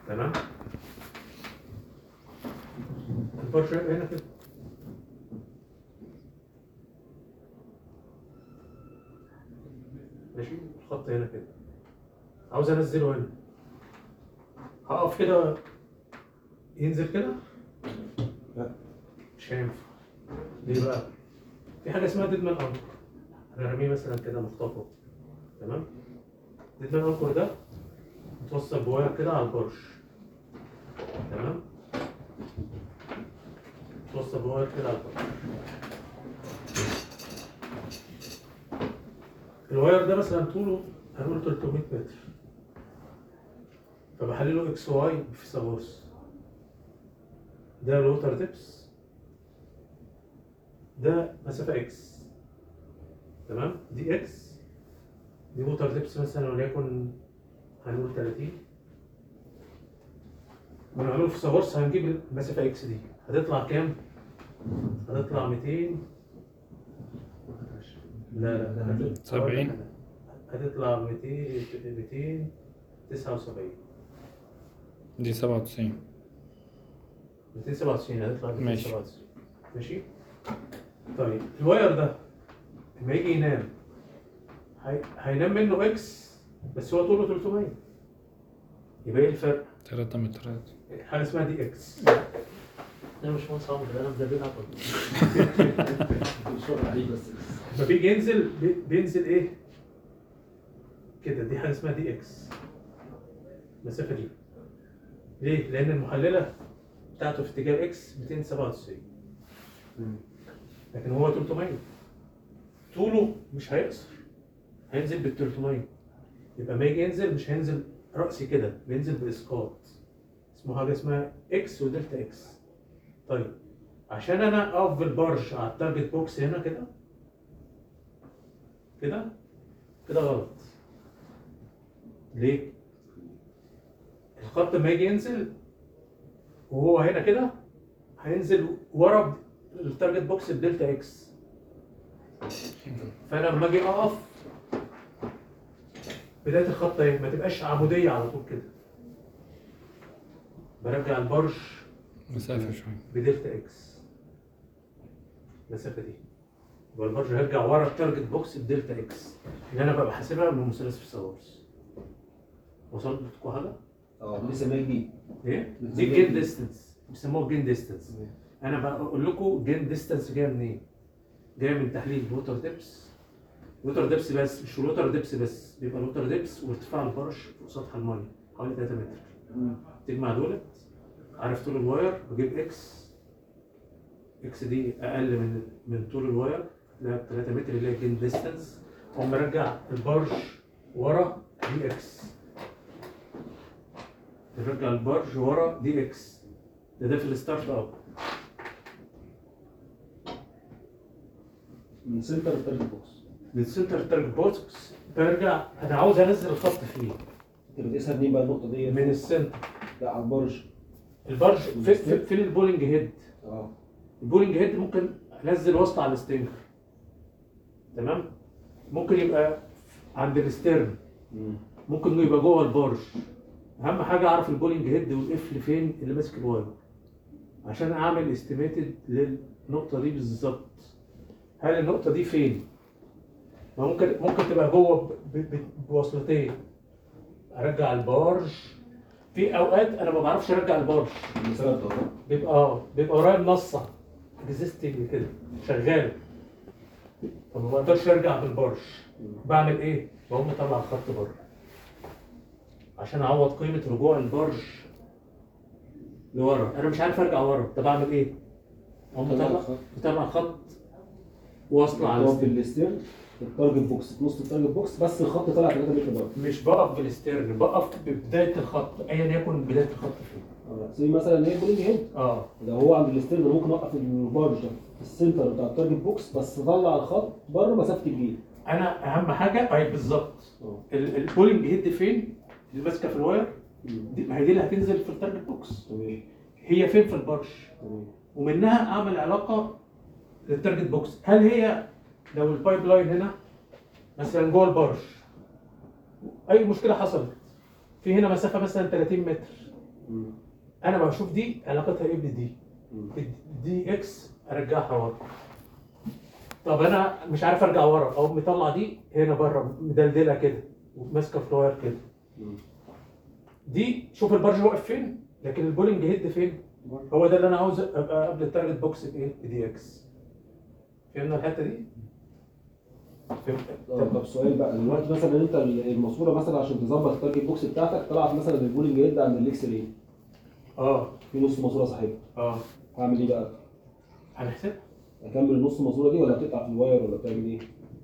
تمام البرش هيبقى هنا كده ماشي الخط هنا كده عاوز انزله هنا هقف كده ينزل كده لا. مش هينفع ليه بقى في حاجه اسمها ديدمان انكر انا راميه مثلا كده مخطفه تمام ديدمان انكر ده متوصل بواير كده على البرش تمام متوصل بواير كده على البرش الواير ده مثلا طوله هنقول 300 متر فبحلله اكس واي في سابورس ده الوتر ديبس ده مسافة اكس تمام دي اكس دي ووتر ديبس مثلا وليكن هنقول 30 ونعمله في سابورس هنجيب المسافة اكس دي هتطلع كام؟ هتطلع 200 لا لا هتطلع- سبعين. هتطلع 200 279 دي سبعة وتسعين 297 هتطلع ماشي. 297 ماشي طيب الواير ده لما يجي ينام هي... هينام منه اكس بس هو طوله 300 يبقى ايه الفرق؟ تلاتة مترات حاجه اسمها دي اكس انا مش مهندس عمرو ده انا مدربين عقل الشغل عليه بس لما بيجي ينزل بي... بينزل ايه؟ كده دي حاجه اسمها دي اكس المسافه دي ليه؟ لان المحلله بتاعته في اتجاه اكس 297 لكن هو 300 طوله مش هيقصر هينزل بال 300 يبقى ما يجي ينزل مش هينزل رأسي كده بينزل بإسقاط اسمه حاجة اسمها اكس ودلتا اكس طيب عشان انا اقف بالبرج على التارجت بوكس هنا كده كده كده غلط ليه؟ الخط لما يجي ينزل وهو هنا كده هينزل ورا التارجت بوكس بدلتا اكس فانا لما اجي اقف بدايه الخط اهي ما تبقاش عموديه على طول كده برجع البرج مسافة شوية بدلتا اكس المسافه دي يبقى البرج هيرجع ورا التارجت بوكس بدلتا اكس اللي انا ببقى حاسبها من مثلث في ساورس وصلت لكم حاجه؟ اه لسه ما يجي ايه؟ دي جين ديستنس بيسموها جين ديستنس انا بقول لكم جين ديستنس جايه منين؟ جايه من تحليل الوتر ديبس الوتر ديبس بس مش الوتر ديبس بس بيبقى الوتر ديبس وارتفاع البرش فوق سطح الميه حوالي 3 متر تجمع دولت عارف طول الواير بجيب اكس اكس دي اقل من من طول الواير اللي هي 3 متر اللي هي جين ديستنس اقوم مرجع البرج ورا دي اكس نرجع البرج ورا دي اكس ده ده في الستارت اب من سنتر التارجت بوكس للسنتر تارجت بوكس برجع انا عاوز انزل الخط فيه انت بتقيسها منين بقى النقطه دي من السنتر لا على البرج البرج في, في, في البولينج هيد اه البولينج هيد ممكن انزل وسط على الستينجر تمام ممكن يبقى عند الستيرن مم. ممكن انه يبقى جوه البرج اهم حاجه اعرف البولينج هيد والقفل فين اللي ماسك الواير عشان اعمل استيميتد للنقطه دي بالظبط هل النقطه دي فين ما ممكن ممكن تبقى جوه ب- ب- بوصلتين ارجع البارج في اوقات انا ما بعرفش ارجع البارج المسافه ده بيبقى اه بيبقى ورايا منصه اكزيستنج كده شغال فما بقدرش ارجع بالبرج بعمل ايه؟ بقوم مطلع الخط بره عشان اعوض قيمه رجوع البرج لورا انا مش عارف ارجع ورا طب اعمل ايه؟ اقوم طلع مطلع الخط. مطلع خط واصل على تقف الستيرن بالستيرن التارجت بوكس في نص التارجت بوكس بس الخط طالع 3 متر بره مش بقف بالستيرن بقف ببدايه الخط ايا يكن بدايه الخط فين اه زي مثلا ايه بولينج هيد اه لو هو عند الستيرن أنا ممكن اوقف البارج ده في السنتر بتاع التارجت بوكس بس اطلع الخط بره مسافه الجيل انا اهم حاجه اي بالظبط اه ال- البولينج هيد فين اللي ماسكه في الواير دي ما هي دي اللي هتنزل في التارجت بوكس تمام هي فين في البرش تمام ومنها اعمل علاقه للتارجت بوكس هل هي لو البايب لاين هنا مثلا جوه البرش اي مشكله حصلت في هنا مسافه مثلا 30 متر مم. انا بشوف دي علاقتها ايه بدي مم. دي اكس ارجعها ورا طب انا مش عارف ارجع ورا او مطلع دي هنا بره مدلدله كده وماسكه في الواير كده مم. دي شوف البرج واقف فين لكن البولينج هيد فين هو ده اللي انا عاوز ابقى قبل التارجت بوكس بايه بدي اكس فهمنا الحته دي فهمت آه، طب سؤال بقى دلوقتي مثلا انت الماسوره مثلا عشان تظبط التارجت بوكس بتاعتك طلعت مثلا البولينج هيد عند الاكس راي اه في نص ماسوره صاحبها اه هعمل ايه بقى؟ هنحسب اكمل النص ماسوره دي ولا بتقطع في الواير ولا بتعمل ايه؟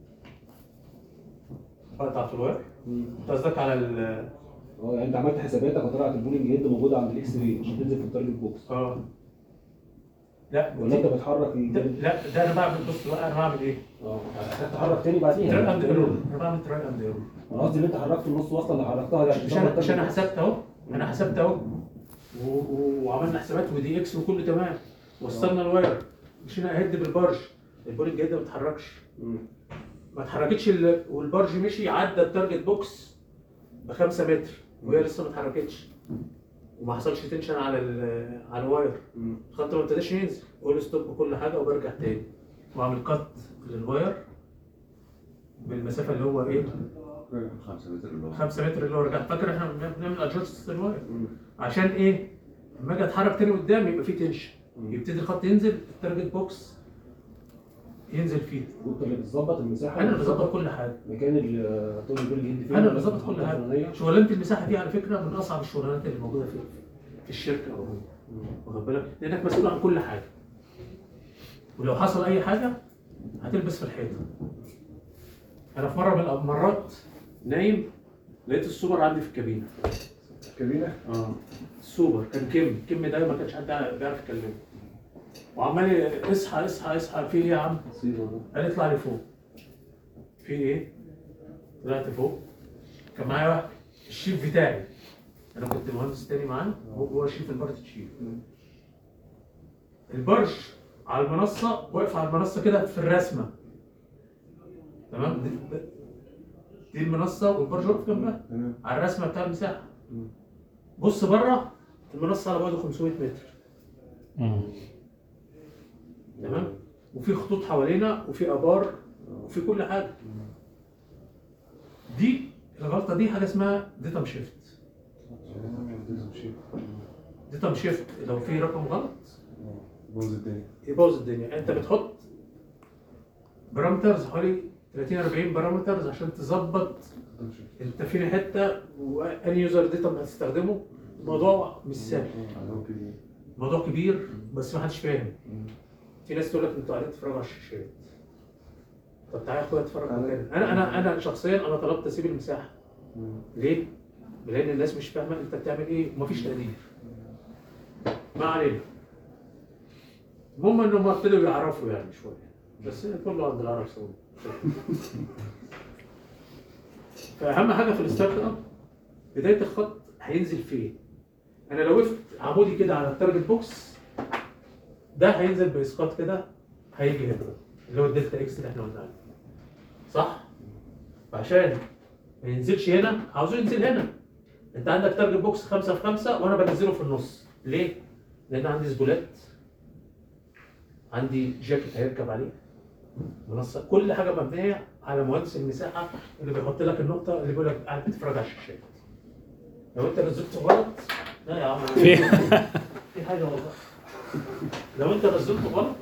اقطع في الواير مم. انت قصدك على ال اه يعني انت عملت حساباتك وطلعت البولينج هيد موجوده عند الاكس راي عشان تنزل في التارجت بوكس اه لا ولا انت دي- بتحرك ده- ال- لا ده انا بعمل بص بقى انا بعمل ايه؟ اه هتحتاج تحرك تاني بعديها تراي اند ايرور انا بعمل تراي اند ايرور انا قصدي ان انت حركت النص واصله اللي حركتها دي عشان مش انا تظبط مش انا التارجت حسبت اهو انا حسبت اهو و- و- وعملنا حسابات ودي اكس وكله تمام وصلنا الواير مشينا هيد بالبرج البولينج هيد ما بتتحركش بوكس. مم. ما اتحركتش ال- والبرج مشي عدى التارجت بوكس بخمسة متر وهي لسه ما اتحركتش وما حصلش تنشن على ال- على الواير مم. الخط ما ابتداش ينزل اقول ستوب بكل حاجه وبرجع تاني واعمل كات للواير بالمسافه اللي هو ايه 5 متر اللي هو 5 متر اللي هو رجع فاكر احنا بن- بنعمل ادجست للواير مم. عشان ايه؟ لما اجي اتحرك تاني قدام يبقى في تنشن مم. يبتدي الخط ينزل التارجت بوكس ينزل فيه وانت اللي بتظبط المساحه انا اللي بظبط كل حاجه مكان الطول البولينج هيد فين انا اللي بظبط كل حاجه الفلانية. شغلانه المساحه دي على فكره من اصعب الشغلانات اللي موجوده في في الشركه او واخد بالك لانك مسؤول عن كل حاجه ولو حصل اي حاجه هتلبس في الحيطه انا في مره من المرات نايم لقيت السوبر عندي في الكابينه كابينه اه السوبر كان كيم كيم ده ما كانش حد بيعرف يكلمه وعمال اصحى اصحى اصحى في ايه يا عم؟ قال لي اطلع لي فوق في ايه؟ طلعت فوق كان معايا واحد الشيف بتاعي انا كنت مهندس تاني معاه وهو شيف البارت شيف البرج على المنصه واقف على المنصه كده في الرسمه تمام دي, دي المنصه والبرج واقف جنبها تمام على الرسمه بتاع المساحه بص بره المنصه على بعد 500 متر مم. تمام وفي خطوط حوالينا وفي ابار وفي كل حاجه دي الغلطه دي حاجه اسمها ديتم شيفت ديتم شيفت لو في رقم غلط بوظ الدنيا يبوظ الدنيا انت بتحط بارامترز حوالي 30 40 بارامترز عشان تظبط انت فين حته واني يوزر ديتا هتستخدمه الموضوع مش سهل موضوع كبير بس ما حدش فاهم في ناس تقول لك انتوا قاعدين تتفرجوا على الشاشات طب تعالى يا اخويا اتفرج أنا- مكاني انا انا انا شخصيا انا طلبت اسيب المساحه ليه؟ لان الناس مش فاهمه انت بتعمل ايه ومفيش تقدير ما علينا المهم انهم ابتدوا يعرفوا يعني شويه بس كله عند العرب سوي فاهم حاجه في الستارت اب بدايه الخط هينزل فين انا لو وقفت عمودي كده على التارجت بوكس ده هينزل باسقاط كده هيجي هنا اللي هو الدلتا اكس اللي احنا قلنا عليه صح فعشان ما ينزلش هنا عاوزه ينزل هنا انت عندك تارجت بوكس خمسة في خمسة وانا بنزله في النص ليه؟ لان عندي سبولات عندي جاكيت هيركب عليه منصة كل حاجة مبنية على مهندس المساحة اللي بيحط لك النقطة اللي بيقول لك قاعد بتتفرج على الشاشات لو انت نزلته غلط لا يا عم في في حاجة والله لو انت نزلته غلط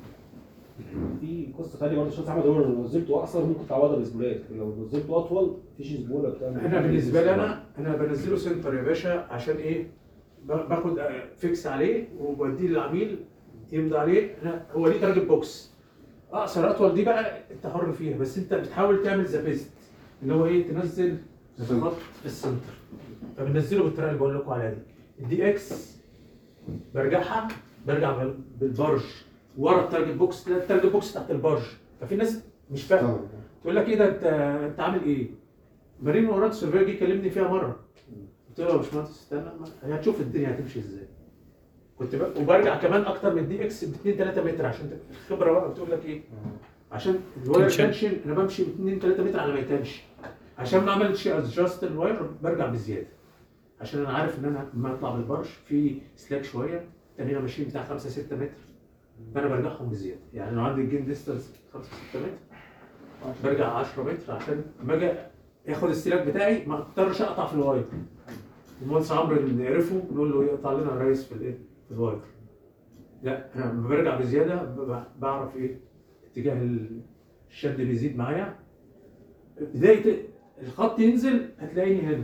في قصه ثانيه برضه شخص احمد عمر لو نزلته اقصر ممكن تعوضها بسبولات لو نزلته اطول مفيش سبوله بتعمل انا بالنسبه لي انا انا بنزله سنتر يا باشا عشان ايه ب- باخد آه، فيكس عليه وبديه للعميل يمضي عليه أنا هو ليه تارجت بوكس اقصر اطول دي بقى انت حر فيها بس انت بتحاول تعمل ذا بيست اللي هو ايه تنزل الخط في السنتر فبنزله بالطريقه اللي بقول لكم عليها دي الدي اكس برجعها برجع بال- بالبرج ورا التارجت بوكس تلاقي التارجت بوكس تحت البرج ففي ناس مش فاهمه تقول لك ايه ده انت انت عامل ايه؟ مارين اوراد سيرفير جه كلمني فيها مره قلت له يا باشمهندس استنى ما- هتشوف الدنيا هتمشي ازاي كنت ب... وبرجع كمان اكتر من دي اكس ب 2 3 متر عشان تبقى الخبره بقى بتقول لك ايه عشان الواير تنشن. تنشن انا بمشي ب 2 3 متر على ما يتنشن عشان ما عملتش ادجاست الواير برجع بزياده عشان انا عارف ان انا لما اطلع بالبرش في سلاك شويه تاني ماشيين بتاع 5 6 متر فانا برجعهم بزياده يعني لو عندي الجين ديستانس 5 6 متر برجع 10 متر عشان لما اجي ياخد السلاك بتاعي ما اضطرش اقطع في الواير المهندس عمرو اللي نعرفه نقول له يقطع لنا الريس في الايه في الواير لا انا لما برجع بزياده ب- بعرف ايه اتجاه الشد بيزيد معايا بدايه الخط ينزل هتلاقيني هنا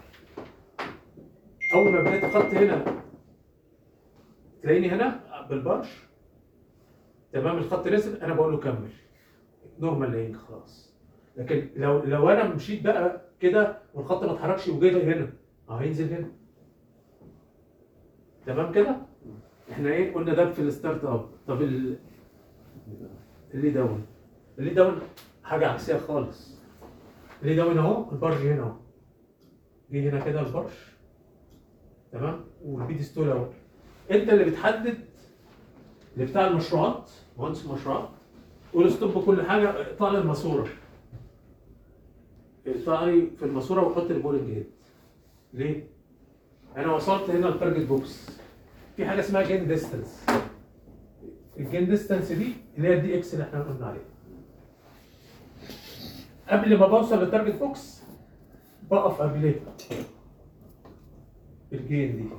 اول ما بدايه الخط هنا تلاقيني هنا بالبرش تمام الخط نزل انا بقول له كمل نورمال لينج خلاص لكن لو لو انا مشيت بقى كده والخط ما اتحركش وجاي هنا اه هينزل هنا تمام كده احنا ايه قلنا ده في الستارت اب طب ال- اللي داون اللي داون حاجه عكسيه خالص اللي داون اهو البرج هنا اهو جه هنا كده البرج تمام والبيد ستول اهو انت اللي بتحدد اللي بتاع المشروعات مهندس المشروعات قول ستوب كل حاجه اقطع لي الماسوره اقطع لي في الماسوره وحط البولنج هيد ليه؟ انا وصلت هنا التارجت بوكس في حاجه اسمها جين ديستانس الجين ديستانس دي اللي هي الدي اكس اللي احنا قلنا عليها قبل ما بوصل للتارجت بوكس بقف قبلها الجين دي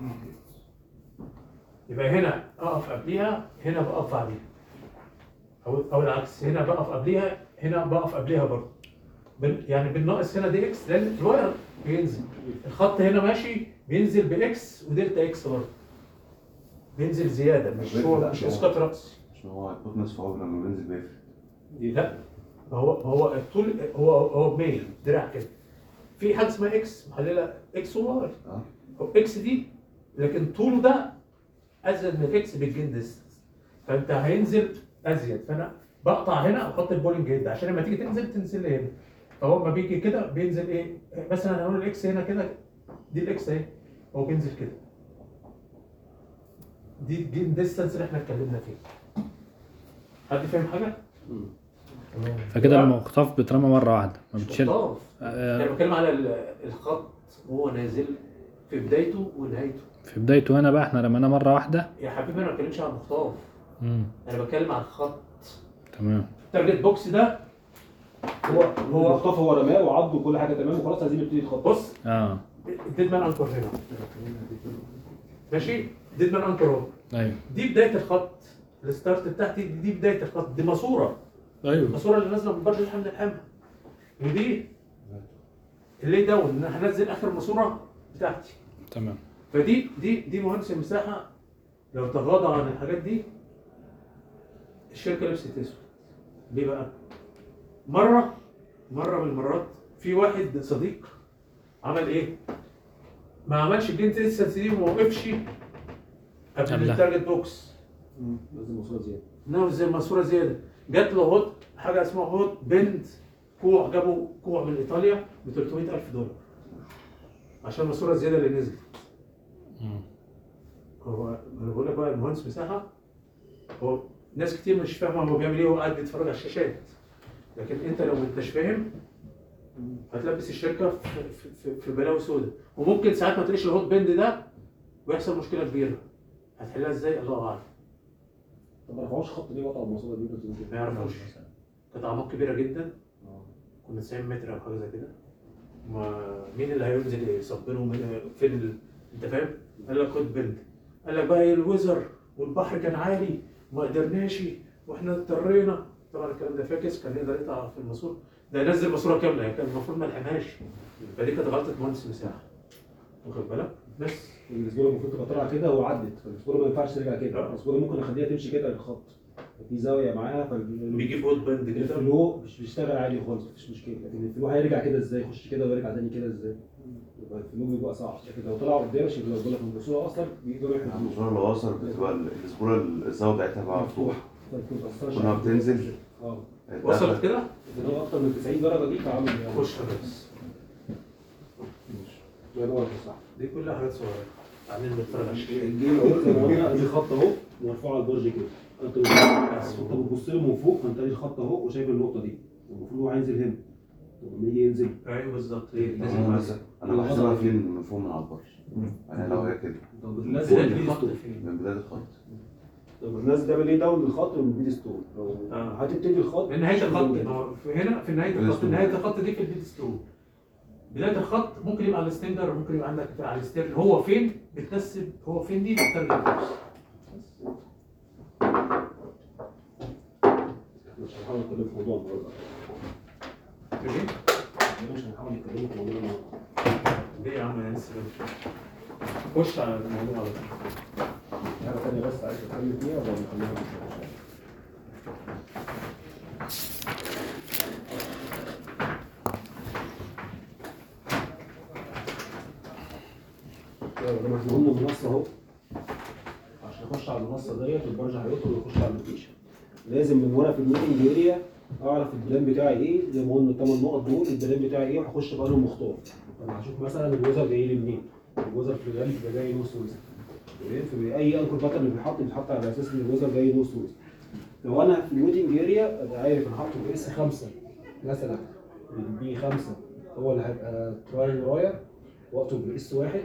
يبقى هنا اقف قبليها هنا بقف بعديها او او العكس هنا بقف قبليها هنا بقف قبليها برضه بال- يعني بالناقص هنا دي اكس لان الواير بينزل الخط هنا ماشي بينزل باكس ودلتا اكس برضه بينزل زياده مش هو مش اسقاط راسي عشان هو البوتنس فوق لما بينزل بيفرق لا ما هو هو الطول هو هو ميل دراع كده في حاجه اسمها اكس محلله اكس وواي اه هو اكس دي لكن طوله ده ازيد من الاكس بالجين ديستنس فانت هينزل ازيد فانا بقطع هنا واحط البولينج هيد عشان لما تيجي تنزل تنزل لي هنا فهو لما بيجي كده بينزل ايه مثلا هنقول الاكس هنا كده دي الاكس اهي هو بينزل كده دي الجين ديستنس اللي احنا اتكلمنا فيه حد فاهم حاجه؟ فكده المخطف بيترمى مره واحده ما مش بتشيل مختار. آه، انا بتكلم على ال- الخط وهو نازل في بدايته ونهايته في بدايته هنا بقى احنا رميناه مره واحده يا حبيبي انا ما بتكلمش عن المختار امم انا بتكلم عن الخط تمام التارجت بوكس ده هو هو هو مخطف هو رماه وعضه وكل حاجه تمام وخلاص عايزين نبتدي نخطط بص اه ديدمان انكر هنا ماشي ديدمان انكر اهو ايوه دي بدايه الخط الستارت بتاعتي دي بدايه الخط دي ماسوره ايوه الماسوره اللي نازله من برج اللي احنا بنلحمها ودي اللي داون ان انا هنزل اخر ماسوره بتاعتي تمام فدي دي دي مهندس المساحه لو تغاضى عن الحاجات دي الشركه لبست اسود ليه بقى؟ مره مره من المرات في واحد صديق عمل ايه؟ ما عملش الجين ديستنس دي وما وقفش قبل قبلها. التارجت بوكس لازم مصروف زياده نعم زي الماسوره زياده جات له هوت حاجه اسمها هوت بند كوع جابوا كوع من ايطاليا ب 300000 دولار عشان الماسوره الزياده اللي نزلت مم. هو انا بقول لك بقى المهندس مساحه هو ناس كتير مش فاهمه هو بيعمل ايه وهو قاعد بيتفرج على الشاشات لكن انت لو ما انتش فاهم هتلبس الشركه في, في, في, في بلاوي سوداء وممكن ساعات ما تلاقيش الهوت بند ده ويحصل مشكله كبيره هتحلها ازاي الله اعلم طب ما رفعوش خط ليه وقطعوا الماسوره دي بس ما يعرفوش كانت اعماق كبيره جدا اه كنا 90 متر او حاجه زي كده ما مين اللي هينزل يصبنه مين- فين ال... انت فاهم؟ قال لك خد بند قال لك بقى إيه الوزر والبحر كان عالي وما قدرناش واحنا اضطرينا طبعا الكلام ده فاكس كان يقدر يقطع في الماسوره ده ينزل ماسوره كامله يعني كان المفروض ما لحقهاش فدي كانت غلطه مهندس مساحه واخد بالك؟ بس الاسبوع المفروض تبقى طالعه كده وعدت فالاسبوع ما ينفعش ترجع كده آه. الاسبوع ممكن اخليها تمشي كده الخط في زاويه معاها فال بيجيب هوت بند كده الفلو مش بيشتغل عادي خالص مفيش مشكله لكن الفلو هيرجع كده ازاي يخش كده ويرجع تاني كده ازاي يبقى الفلو بيبقى صعب لكن لو طلع قدام عشان لو بقول لك الماسوره اصلا بيقدروا يحطوا الماسوره اللي وصل بتبقى الاسبوره الزاويه بتاعتها بقى مفتوح كل ما بتنزل اه وصلت كده لكن هو اكتر من 90 درجه دي فعامل يعني خش بس زي ما هو صح دي كلها حاجات صغيره بعدين بنتفرج على الشاشات الجيم اهو زي ما قلنا ادي خط اهو مرفوع على البرج كده انت بتبص- انت بتبص له من فوق فانت ادي الخط اهو وشايف النقطه دي المفروض هو هينزل هنا ولما يجي ينزل ايوه بالظبط إيه، لازم انا يبقى- بس- انا بحسبها فين من فوق من على البر يعني لو هي كده طب بداية الناس ده الخط الخط فين؟ من بدايه الخط طب الناس ده ليه داون الخط من البيت ستون لو آه. هتبتدي الخط من نهايه الخط كده. ما هو في هنا في نهايه الخط الستون. نهايه الخط دي في البيت ستون بدايه الخط ممكن يبقى على الستندر ممكن يبقى عندك على الستيرن هو فين بتنسب هو فين دي بترجع مش هنحاول نتكلم في موضوع النهارده ليه؟ مش هنحاول نتكلم في موضوع النهارده ليه يا عم انا لسه خش على الموضوع على طول حاجه ثانيه بس عايز اتكلم فيها ولا نخليها مش لما احنا قلنا المنصه اهو عشان اخش على المنصه ديت البرج هيدخل ويخش على اللوكيشن لازم من وانا في الميتنج اريا اعرف البلان بتاعي ايه زي ما قلنا الثمان نقط دول البلان بتاعي ايه وهخش بقى لهم مختار انا هشوف مثلا الوزر جاي لي منين الوزر في الغالب بيبقى جاي نص ويست تمام في اي انكر باترن اللي بيتحط بيتحط على اساس ان الوزر جاي نص ويست لو انا في الويتنج اريا ابقى عارف انا حاطه باس 5 مثلا البي 5 هو اللي هيبقى تراي وراير واكتب بالاس واحد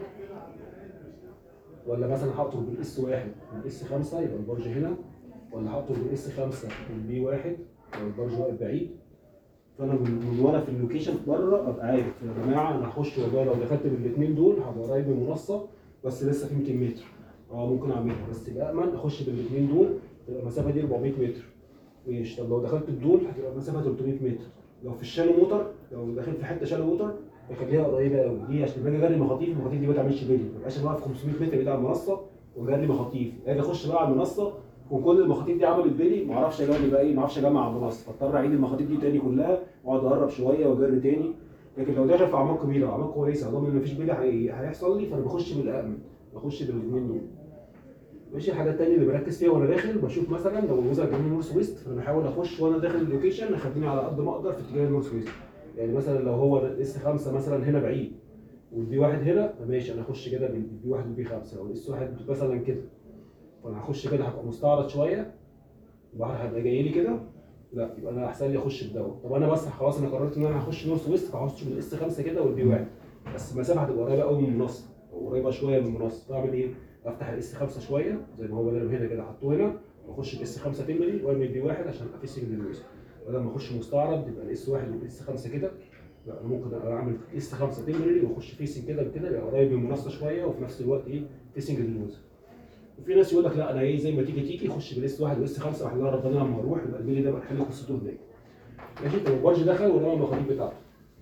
ولا مثلا هحطه بالاس واحد بالاس 5 يبقى البرج هنا ولا هحطه بالاس 5 بالبي واحد يبقى البرج واقف بعيد فانا من, من وانا في اللوكيشن بره ابقى عارف يا جماعه انا هخش والله لو دخلت بالاثنين دول هبقى قريب من المنصه بس لسه في 200 متر اه ممكن اعملها بس الامن اخش بالاثنين دول تبقى المسافه دي 400 متر ماشي طب لو دخلت بدول هتبقى المسافه 300 متر لو في الشالو موتر لو داخل في حته شالو موتر بخليها قريبه قوي دي عشان لما اجي اجري مخاطيف المخاطيف دي ما تعملش بيلي ما يبقاش أنا واقف 500 متر بعيد عن المنصه واجري مخاطيف اجي اخش بقى على المنصه وكل المخاطيف دي عملت بيلي ما اعرفش اجري بقى ايه ما اعرفش اجمع على المنصه فاضطر اعيد المخاطيف دي تاني كلها واقعد اقرب شويه واجري تاني لكن لو داخل في اعماق كبيره اعماق كويسه ضامن ان مفيش بيلي هي- هيحصل لي فانا بخش بالامن بخش بالاثنين دول ماشي الحاجه الثانيه اللي بركز فيها وانا داخل بشوف مثلا لو الوزر جاي من نورث ويست فانا بحاول اخش وانا داخل اللوكيشن اخليني على قد ما اقدر في اتجاه النورث ويست يعني مثلا لو هو الاس 5 مثلا هنا بعيد والبي واحد هنا ماشي انا اخش كده بالبي واحد والبي 5 لو الاس واحد مثلا كده فانا هخش كده هبقى مستعرض شويه البحر هيبقى جاي لي كده لا يبقى انا احسن لي اخش بدوت طب انا بس خلاص انا قررت ان انا هخش نورث ويست فهخش بالاس 5 كده والبي واحد بس المسافه هتبقى قريبه قوي من المنصه أو قريبه شويه من المنصه بعمل ايه؟ افتح الاس 5 شويه زي ما هو بدل هنا كده حطوه هنا واخش باس 5 تمري وارمي البي واحد عشان ابقى فيسنج للويست بدل ما اخش مستعرض يبقى الاس 1 والاس 5 كده لا انا ممكن اعمل اس 5 تمري واخش فيسنج كده كده يبقى قريب من المنصه شويه وفي نفس الوقت ايه فيسنج للويست وفي ناس يقول لك لا انا ايه زي ما تيجي تيجي خش بالاس 1 والاس 5 واحنا ربنا لما اروح يبقى البيلي ده بقى حل قصته هناك ماشي طب البرج دخل ورمى المخاطيف بتاعته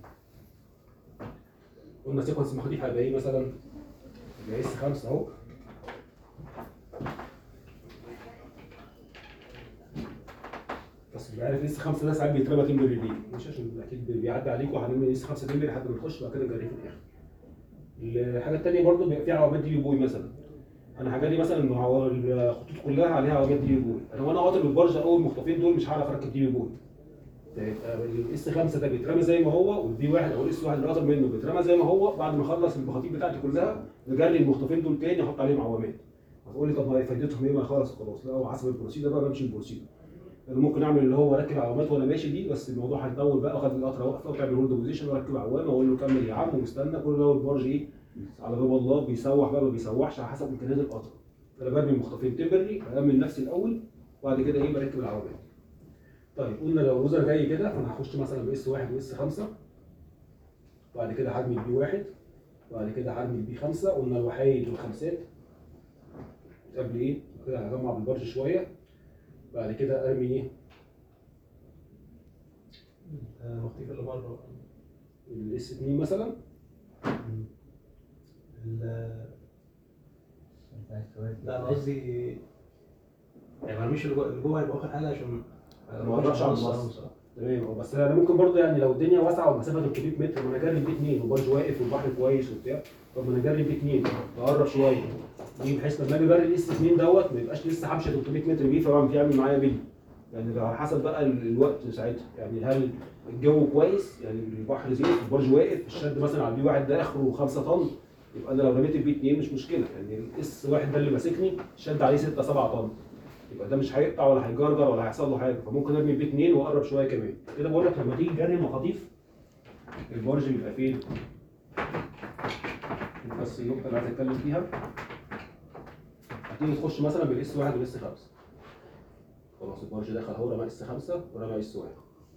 قلنا سيكونس المخاطيف هيبقى ايه مثلا يبقى اس 5 اهو بس تبقى عارف اس 5 ده ساعات بيترمى تمبر ليه مش عشان اكيد بيعدي عليك وهنعمل اس 5 تمبر لحد ما نخش وبعد كده نجريه في الاخر الحاجه الثانيه برضو بيبقى فيها عوامات دي بوي مثلا انا هجري مثلا مع هو الخطوط كلها عليها عوامات دي بوي انا وانا قاطر بالبرج اول مخطفين دول مش هعرف اركب دي بوي الاس 5 ده بيترمى زي ما هو والبي واحد او الاس واحد اللي قاطر منه بيترمى زي ما هو بعد ما اخلص المخاطيف بتاعتي كلها نجري المخطفين دول تاني احط عليهم عوامات هتقول لي طب هي فايدتهم ايه ما خلاص خلاص لا هو حسب البروسيدر بقى بمشي البروسيدر انا ممكن اعمل اللي هو اركب عوامات وانا ماشي دي بس الموضوع هيطول بقى واخد القطره واقفه وتعمل هولد بوزيشن واركب عوامه واقول له كمل يا عم واستنى كل ده البرج ايه على باب الله بيسوح بقى ما بيسوحش على حسب امكانيات القطر انا برمي المخطفين تمبرلي بامن نفسي الاول وبعد كده ايه بركب العوامات طيب قلنا لو الوزر جاي كده فانا هخش مثلا باس واحد واس خمسه بعد كده هرمي البي واحد بعد كده هرمي البي خمسه قلنا الوحايد والخمسات قبل ايه؟ كده هجمع بالبرج شويه بعد كده ارمي ايه؟ المخطيف اللي بره الاس 2 مثلا لا انا قصدي يعني ما ارميش اللي جوه اللي جوه هيبقى واخد حاجه عشان ما اقربش على النص. تمام اه بس انا ممكن برضه يعني لو الدنيا واسعه والمسافه 300 متر ما انا جري بيه اثنين والبرج واقف والبحر كويس وبتاع طب ما انا جري بيه اثنين اقرب شويه دي بحيث لما اجي اجري الاس 2 دوت ما يبقاش لسه همشي 300 متر بيه فبعمل يعمل معايا بيلي يعني لو على حسب بقى ال- الوقت ساعتها يعني هل الجو كويس يعني البحر زين البرج واقف الشد مثلا على البي واحد ده اخره 5 طن يبقى انا لو رميت البي 2 مش مشكله يعني الاس واحد ده اللي ماسكني الشد عليه 6 7 طن يبقى ده مش هيقطع ولا هيجرجر ولا هيحصل له حاجه فممكن ارمي البي 2 واقرب شويه كمان كده بقول لك لما تيجي تجري المخاطيف البرج بيبقى فين؟ دي بس النقطة اللي عايز اتكلم فيها هتيجي تخش مثلا بالاس واحد والاس خمسة خلاص البرج دخل اهو رمى اس خمسة ورمى اس واحد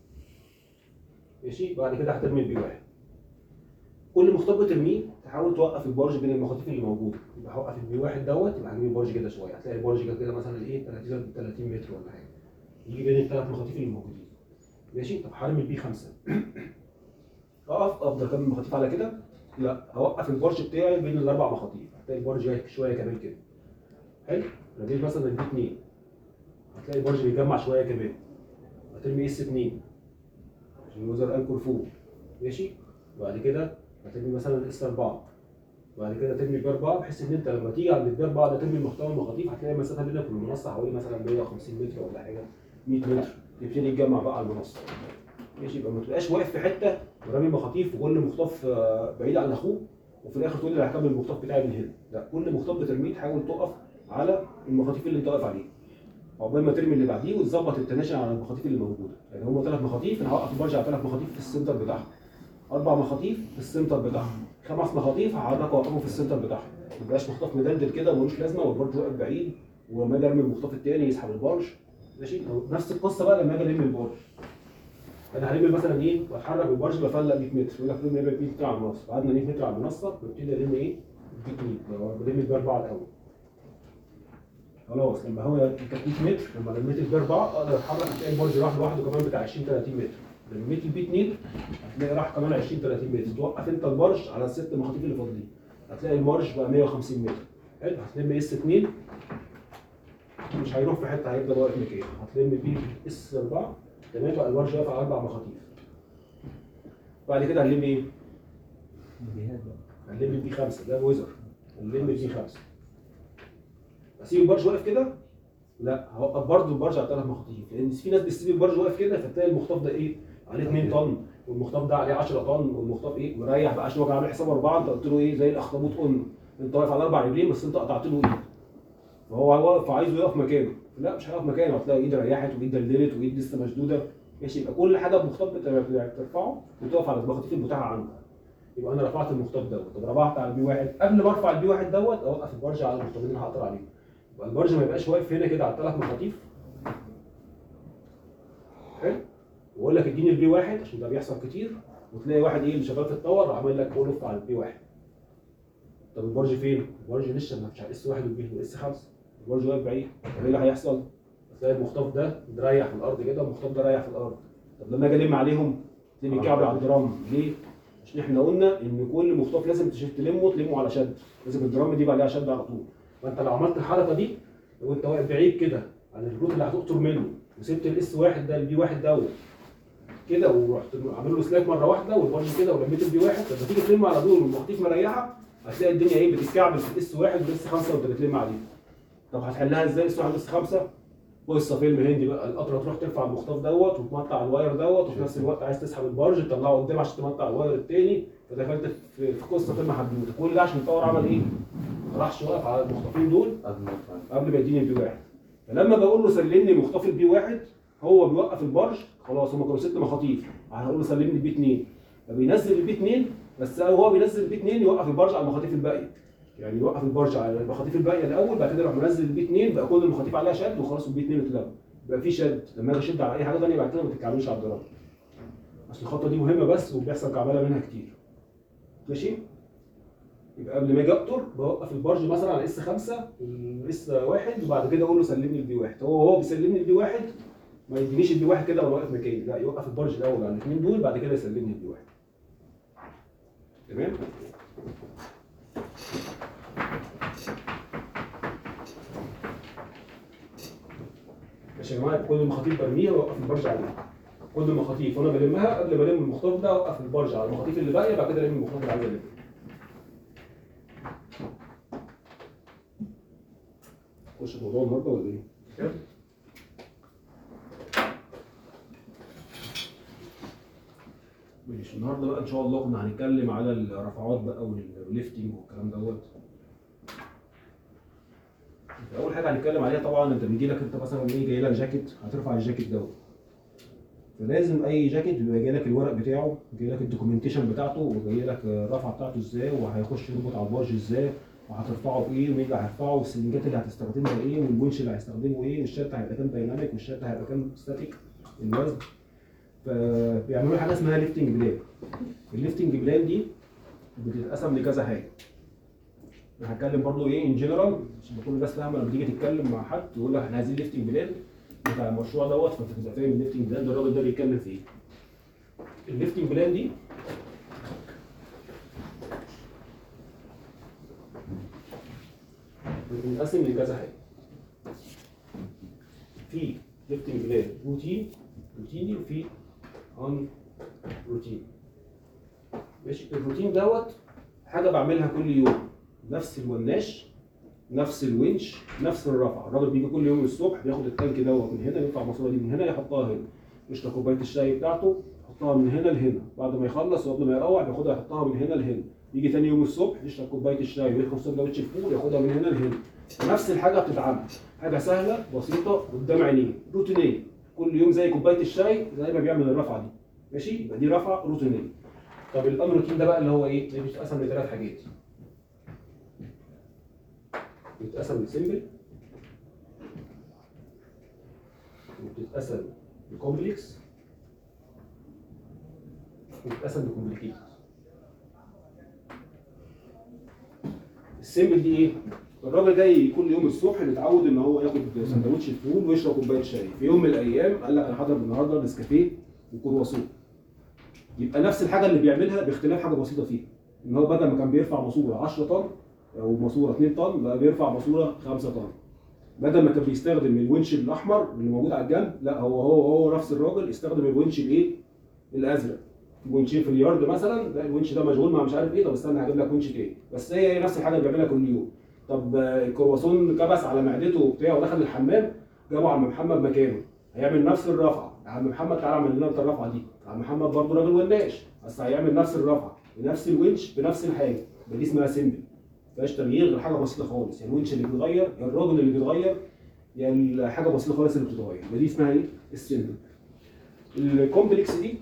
ماشي بعد كده هترمي البي واحد كل مخطط بترميه تحاول توقف البرج بين المخاطيف اللي موجوده يبقى هوقف البي واحد دوت يبقى هجيب البرج كده شويه هتلاقي البرج كده كده مثلا ايه 30 30 متر ولا حاجه يجي بين الثلاث مخاطيف اللي موجودين ماشي طب هرمي البي خمسه اقف افضل اكمل المخاطيف على كده لا هوقف البرج بتاعي بين الاربع مخاطيف هتلاقي البرج جاي شويه كمان كده حلو رميت مثلا البي 2 هتلاقي البرج بيجمع شويه كمان هترمي اس 2 عشان الوزر انكر فوق ماشي وبعد كده هترمي مثلا اس 4 وبعد كده ترمي بي 4 بحيث ان انت لما تيجي عند البي 4 ده ترمي محتوى المخاطيف هتلاقي المسافه بينك وبين المنصه حوالي مثلا 150 متر ولا حاجه 100 متر تبتدي تجمع بقى على المنصه ماشي يبقى ما تبقاش واقف في حته ورامي مخاطيف وكل مخطاف آه، بعيد عن اخوه وفي الاخر تقول لي انا هكمل المخطاف بتاعي من هنا لا كل مخطاف بترميه تحاول تقف على المخاطيف اللي انت واقف عليها عقبال ما ترمي اللي بعديه وتظبط التناشن على المخاطيف اللي موجوده يعني هم ثلاث مخاطيف انا هوقف البرج على ثلاث مخاطيف في السنتر بتاعهم اربع مخاطيف في السنتر بتاعهم خمس مخاطيف هحرك واوقفهم في السنتر بتاعهم ما يبقاش مخطاف مدلدل كده ملوش لازمه والبرج واقف بعيد ولما اجي ارمي المخطاف الثاني يسحب البرج ماشي نفس القصه بقى لما اجي الم البرج انا هلم مثلا ايه بتحرك بالبرج بفلق 100 متر يقول لك لم 100 متر على المنصه قعدنا 100 متر على المنصه ببتدي الم ايه البي 2 بلم البي 4 الاول خلاص لما هو كانت 100 متر لما لميت البي 4 اقدر اتحرك هتلاقي البرج راح لوحده كمان بتاع 20 30 متر لميت البي 2 هتلاقي راح كمان 20 30 متر توقف انت البرج على الست مخاطيف اللي فاضلين هتلاقي المارش بقى 150 متر حلو هتلم اس 2 مش هيروح في حته هيفضل واقف مكانه هتلم بي اس 4 تمام بقى البرج واقف على اربع مخاطيف بعد كده هنلم ايه؟ هنلم البي 5 ده ويزر هنلم البي 5 اسيب البرج واقف كده لا هوقف برضه البرج على ثلاث مخاطيف لان في ناس بتسيب البرج واقف كده فتلاقي المخطاف ده ايه عليه 2 طن والمخطاف ده عليه 10 طن والمخطاف ايه مريح بقى عشان هو كان عامل حساب اربعه انت قلت له ايه زي الاخطبوط قلنا انت واقف على اربع رجلين بس انت قطعت له ايد فهو واقف عايزه يقف مكانه لا مش هيقف مكانه هتلاقي ايد ريحت وايد دلدلت وايد لسه مشدوده ماشي يبقى كل حاجه بمخطاف بت- بترفعه وتقف على المخاطيف المتاحه عندك يبقى انا رفعت المخطاف دوت طب رفعت على البي واحد قبل ما ارفع البي واحد دوت اوقف البرج على المخطافين اللي هقطر عليهم يبقى البرج ما يبقاش واقف هنا كده على الثلاث مخاطيف حلو واقول لك اديني البي واحد عشان ده بيحصل كتير وتلاقي واحد ايه اللي شغال في التاور عامل لك اول على البي واحد طب البرج فين؟ البرج لسه ما فيش على اس واحد والبي اس خمسه البرج واقف بعيد طب ايه اللي هيحصل؟ هتلاقي المخطاف ده مريح في الارض كده والمخطاف ده رايح في الارض طب لما اجي الم عليهم تلاقي الكعب على الدرام ليه؟ عشان احنا قلنا ان كل مخطاف لازم تش- تلمه تلمه على شد لازم الدرام دي يبقى عليها شد على طول فانت لو عملت الحركه دي لو انت واقف بعيد كده عن الروت اللي هتقطر منه وسبت الاس واحد ده البي واحد دوت كده ورحت عامل له سلاك مره واحده والبرج كده ولميت البي واحد لما تيجي تلم على دول والمخطيف مريحه هتلاقي الدنيا ايه بتتكعبل في الاس واحد والاس خمسه وانت بتلم عليه طب هتحلها ازاي اس واحد واس خمسه؟ قصه فيلم هندي بقى القطره تروح ترفع المخطاف دوت وتمطع الواير دوت وفي نفس الوقت عايز تسحب البرج تطلعه قدام عشان تمطع الواير التاني فدخلت في في قصه فيلم حدوته كل ده عشان الطور عمل ايه؟ ما راحش واقف على المخطافين دول قبل ما أفهم. قبل ما يديني البي واحد فلما بقول له سلمني مخطف البي واحد هو بيوقف البرج خلاص هم كانوا ست مخاطيف هقول له سلمني البي 2 فبينزل البي 2 بس هو بينزل البي 2 يوقف البرج على المخاطيف الباقيه يعني يوقف البرج على المخاطيف الباقيه الاول بعد كده يروح منزل البي 2 بقى كل المخاطيف عليها شد وخلاص البي 2 اتلغى بقى في شد لما اجي اشد على اي حاجه ثانيه بعد كده ما تتكعبلش على الدرام اصل الخطوه دي مهمه بس وبيحصل كعبله منها كتير ماشي يبقى قبل ما اجي اقطر بوقف البرج مثلا على اس 5 اس 1 وبعد كده اقول له سلمني البي 1 هو هو بيسلمني البي 1 ما يدينيش البي 1 كده وانا واقف مكاني لا يوقف البرج الاول على الاثنين دول بعد كده يسلمني البي 1 تمام ماشي يا جماعه كل المخاطيف برميها واوقف البرج عليها كل المخاطيف وانا بلمها قبل ما الم المخطاف ده اوقف البرج على المخاطيف اللي باقيه بعد كده الم المخطاف اللي عايز المه خش في موضوع النهارده ولا ايه؟ ماشي النهارده بقى ان شاء الله كنا هنتكلم على الرفعات بقى والليفتنج والكلام دوت اول حاجه هنتكلم عليها طبعا انت بيجي لك انت مثلا ايه جاي لك جاكيت هترفع الجاكيت دوت فلازم اي جاكيت بيبقى جاي لك الورق بتاعه جاي لك الدوكيومنتيشن بتاعته وجاي لك الرفعه بتاعته ازاي وهيخش يربط على البارج ازاي وهترفعه بايه ومين اللي هيرفعه والسلنجات اللي هتستخدمها ايه والونش اللي هيستخدمه ايه والشات هيبقى كام دايناميك والشات هيبقى كام ستاتيك الوزن فبيعملوا حاجه اسمها ليفتنج بلان الليفتنج بلان دي بتتقسم لكذا حاجه انا هتكلم برضو ايه ان جنرال عشان كل الناس فاهمه لما تيجي تتكلم مع حد يقول لك احنا عايزين ليفتنج بلان بتاع المشروع دوت فانت تبقى فاهم الليفتنج بلان ده الراجل ده بيتكلم في ايه الليفتنج بلان دي بتنقسم لكذا حاجه في ليفتنج بلان روتين روتيني وفي ان روتين ماشي الروتين دوت حاجه بعملها كل يوم نفس الوناش نفس الونش نفس الرفع الراجل بيجي كل يوم الصبح بياخد التانك دوت من هنا يرفع الماسوره دي من هنا يحطها هنا يشرب كوبايه الشاي بتاعته يحطها من هنا لهنا بعد ما يخلص وقبل ما يروح بياخدها يحطها من هنا لهنا يجي تاني يوم الصبح يشرب كوبايه الشاي وياخد سندوتش الفول ياخدها من هنا لهنا نفس الحاجه بتتعمل حاجه سهله بسيطه قدام عينيه روتينيه كل يوم زي كوبايه الشاي زي ما بيعمل الرفعه دي ماشي يبقى دي رفعه روتينيه طب الامر روتين ده بقى اللي هو ايه؟ ده بيتقسم لثلاث حاجات بيتقسم لسيمبل وبتتقسم لكومبلكس وبتتقسم لكومبليكيتد السيمبل دي ايه؟ الراجل جاي كل يوم الصبح متعود ان هو ياخد سندوتش الفول ويشرب كوبايه شاي في يوم من الايام قال لك انا هضرب النهارده نسكافيه وكرواسون يبقى نفس الحاجه اللي بيعملها باختلاف حاجه بسيطه فيها ان هو بدل ما كان بيرفع ماسوره 10 طن او ماسوره 2 طن بقى بيرفع ماسوره 5 طن بدل ما كان بيستخدم الونش الاحمر اللي موجود على الجنب لا هو هو هو نفس الراجل استخدم الونش الايه الازرق ونشين في اليارد مثلا ده الونش ده مشغول مع مش عارف ايه طب استنى هجيب لك ونش تاني بس هي هي نفس الحاجه اللي بيعملها كل يوم طب آه، الكرواسون كبس على معدته وبتاع ودخل الحمام جابوا عم محمد مكانه هيعمل نفس الرفعه يا عم محمد تعالى اعمل لنا انت الرفعه دي عم محمد برضه راجل وناش بس هيعمل نفس الرفعه بنفس الونش بنفس الحاجه يبقى دي اسمها سيمبل مفيهاش تغيير غير حاجه بسيطه خالص يا الونش اللي بيتغير يا الراجل اللي بيتغير يا الحاجه بسيطه خالص اللي بتتغير يبقى دي اسمها ايه؟ السيمبل الكومبلكس دي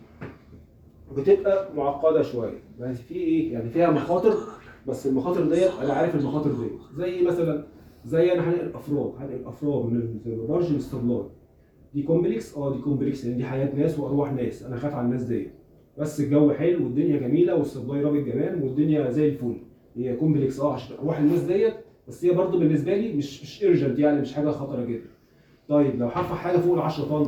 بتبقى معقده شويه بس في ايه يعني فيها مخاطر بس المخاطر ديت انا عارف المخاطر ديت زي ايه مثلا زي انا هنقل افراد هنقل افراد من البرج للاستبلاج دي كومبلكس اه دي كومبلكس لان دي حياه ناس وارواح ناس انا خايف على الناس ديت بس الجو حلو والدنيا جميله والسبلاي رابط جمال والدنيا زي الفل هي كومبلكس اه عشان ارواح الناس ديت بس هي برضو بالنسبه لي مش مش ايرجنت يعني مش حاجه خطره جدا طيب لو هرفع حاجه فوق ال 10 طن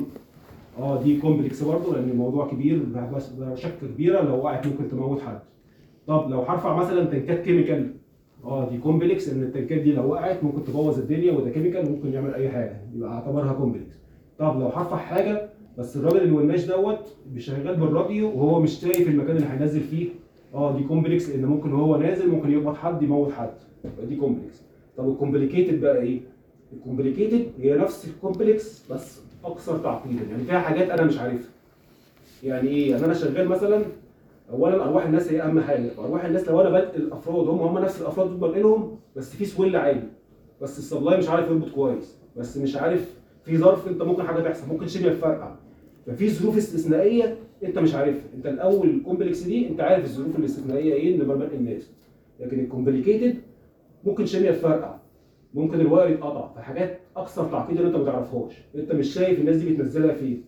اه دي كومبلكس برضه لان الموضوع كبير بس شكه كبيره لو وقعت ممكن تموت حد طب لو هرفع مثلا تنكات كيميكال اه دي كومبلكس ان التنكات دي لو وقعت ممكن تبوظ الدنيا وده كيميكال ممكن يعمل اي حاجه يبقى اعتبرها كومبلكس طب لو هرفع حاجه بس الراجل الوناش دوت شغال بالراديو وهو مش شايف المكان اللي هينزل فيه اه دي كومبلكس لان ممكن هو نازل ممكن يخبط حد يموت حد يبقى دي كومبلكس طب الكومبليكيتد بقى ايه؟ الكومبليكيتد هي نفس الكومبلكس بس اكثر تعقيدا يعني فيها حاجات انا مش عارفها يعني ايه يعني انا شغال مثلا اولا ارواح الناس هي اهم حاجه ارواح الناس لو انا بدء الافراد هم هم نفس الافراد دول بنقلهم بس في سويل عالي بس السبلاي مش عارف يربط كويس بس مش عارف في ظرف انت ممكن حاجه تحصل ممكن شبه تفرقع ففي ظروف استثنائيه انت مش عارفها انت الاول الكومبلكس دي انت عارف الظروف الاستثنائيه ايه اللي بنقل الناس لكن الكومبليكيتد ممكن شبه تفرقع ممكن الواير يتقطع فحاجات اكثر تعقيدا انت ما تعرفهاش انت مش شايف الناس دي بتنزلها فين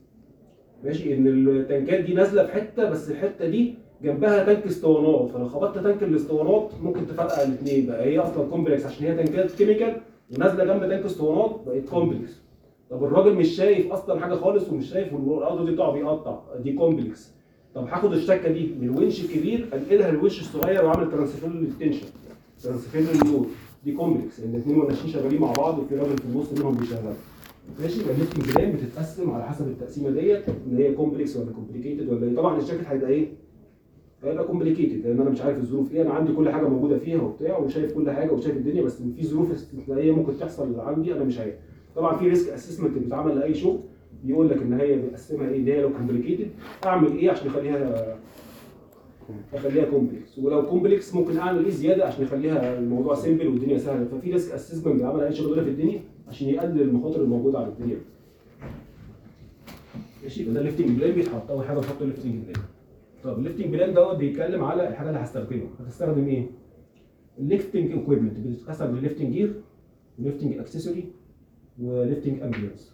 ماشي ان التنكات دي نازله في حته بس الحته دي جنبها تانك اسطوانات فلو خبطت تانك الاسطوانات ممكن تفرقع الاثنين بقى هي اصلا كومبلكس عشان هي تنكات كيميكال ونازله جنب تانك اسطوانات بقت كومبلكس طب الراجل مش شايف اصلا حاجه خالص ومش شايف والارض دي بتاعه بيقطع دي كومبلكس طب هاخد الشكه دي من الونش الكبير انقلها للونش الصغير واعمل ترانسفير للتنشن ترانسفير لللود دي كومبلكس لان الاثنين وناشين شغالين مع بعض وفي راجل في النص منهم بيشغل ماشي يبقى الليفتنج بلان بتتقسم على حسب التقسيمه ديت ان هي كومبلكس ولا كومبليكيتد ولا ايه طبعا الجاكيت هيبقى ايه؟ هيبقى كومبليكيتد لان انا مش عارف الظروف ايه انا عندي كل حاجه موجوده فيها وبتاع وشايف كل حاجه وشايف الدنيا بس في ظروف استثنائيه ممكن تحصل عندي انا مش عارف طبعا في ريسك اسسمنت بيتعمل لاي شغل بيقول لك ان هي بيقسمها ايه ان هي لو كومبليكيتد اعمل ايه عشان اخليها اخليها كومبلكس ولو كومبلكس ممكن اعمل ايه زياده عشان اخليها الموضوع سيمبل والدنيا سهله ففي ريسك اسسمنت بيتعمل اي شغل في الدنيا عشان يقلل المخاطر الموجوده على الدنيا ماشي يبقى ده الليفتنج بلان بيتحط اول حاجه بحط الليفتنج بلان طب الليفتنج بلان دوت بيتكلم على الحاجه اللي هستخدمها هتستخدم ايه؟ الليفتنج اكويبمنت بتتقسم لليفتنج جير وليفتنج اكسسوري وليفتنج امبيانس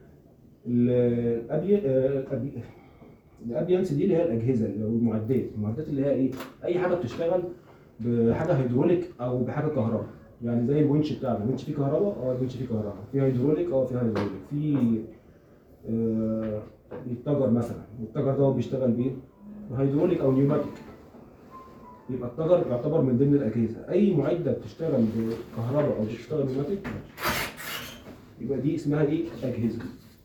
الابيانس دي اللي هي الاجهزه اللي هو المعدات المعدات اللي هي ايه اي حاجه بتشتغل بحاجه هيدروليك او بحاجه كهرباء يعني زي الونش بتاعنا الونش فيه كهرباء اه الونش فيه كهرباء في هيدروليك اه في هيدروليك في آه، التجر مثلا التجر ده هو بيشتغل بيه هيدروليك او نيوماتيك يبقى التجر يعتبر من ضمن الاجهزه اي معده بتشتغل بكهرباء او بتشتغل نيوماتيك يبقى دي اسمها ايه اجهزه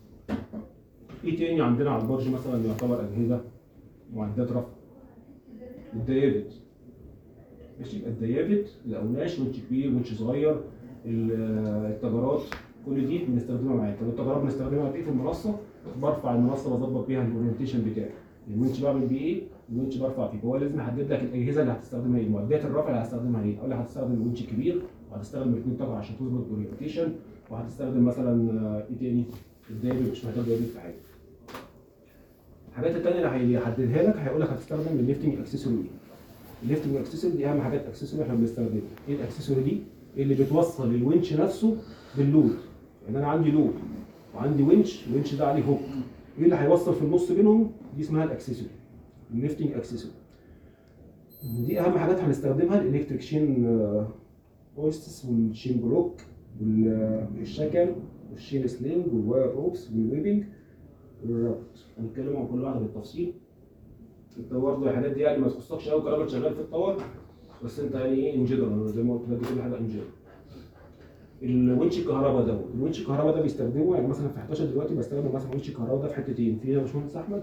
ايه تاني عندنا على البرج مثلا يعتبر اجهزه معدات رفع الديافيد ماشي يبقى الديافيد الاوناش ونش كبير ونش صغير ال- التجارات كل دي بنستخدمها معايا طب التجارات بنستخدمها في ايه في المنصه برفع المنصه بظبط بيها الاورينتيشن بتاعي الونش بعمل بيه ايه الونش برفع فيه فهو لازم يحدد لك الاجهزه اللي هتستخدمها ايه معدات الرفع اللي هتستخدمها ايه اقول لك هتستخدم الونش كبير وهتستخدم الاثنين طبعا عشان تظبط الاورينتيشن وهتستخدم مثلا آه، ايه تاني الدايفيد مش محتاج دايفيد في حاجه الحاجات التانية اللي هيحددها لك هيقول لك هتستخدم الليفتنج اكسسوري ايه الليفتنج اكسسوري دي اهم حاجات اكسسوري احنا بنستخدمها ايه الاكسسوري دي اللي بتوصل الونش نفسه باللود يعني انا عندي لود وعندي ونش الونش ده عليه هوك ايه اللي هيوصل في النص بينهم دي اسمها الاكسسوري الليفتنج اكسسوري دي اهم حاجات هنستخدمها الالكتريك شين هويستس والشين بلوك والشكل والشين سلينج والواير روبس والويبنج والرابط هنتكلم عن كل واحده بالتفصيل انت برضه الحاجات دي يعني ما تخصكش قوي كراجل شغال في الطور بس انت يعني ايه ان جنرال زي ما قلت لك كل حاجه ان جنرال الونش الكهرباء دوت الونش الكهرباء ده بيستخدمه يعني مثلا في 11 دلوقتي بستخدم مثلا ونش الكهرباء ده في حتتين في يا باشمهندس احمد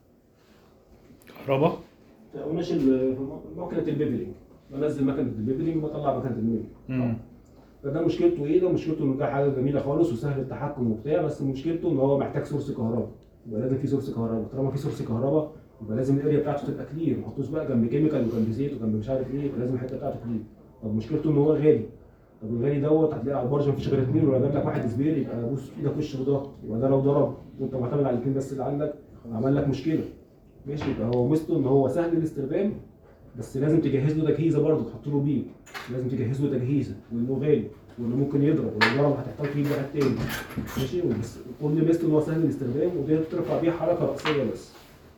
كهرباء ونش ال- مكنه البيفلينج بنزل مكنه البيفلينج وبطلع مكنه الميل مم. فده مشكلته ايه؟ ده مشكلته انه ده حاجه جميله خالص وسهل التحكم وبتاع بس مشكلته ان هو محتاج سورس كهرباء يبقى لازم في سورس كهرباء طالما في سورس كهرباء يبقى لازم الاريا بتاعته تبقى كلير ما تحطوش بقى جنب كيميكال وجنب زيت وجنب مش عارف ايه يبقى لازم الحته بتاعته كلير طب مشكلته ان هو غالي طب الغالي دوت هتلاقي على البرج مفيش غير اثنين ولا جاب لك واحد سبير يبقى بص ايدك وش وضهر يبقى ده لو ضرب وانت معتمد على الاثنين بس اللي عندك عمل لك مشكله ماشي يبقى هو ميزته ان هو سهل الاستخدام بس لازم تجهز له تجهيزه برضه تحط له بيه لازم تجهز له تجهيزه وانه غالي وانه ممكن يضرب ولو ضرب هتحتاج تجيب واحد تاني ماشي بس كل ميزته ان هو سهل الاستخدام ودي بترفع بيه حركه راسيه بس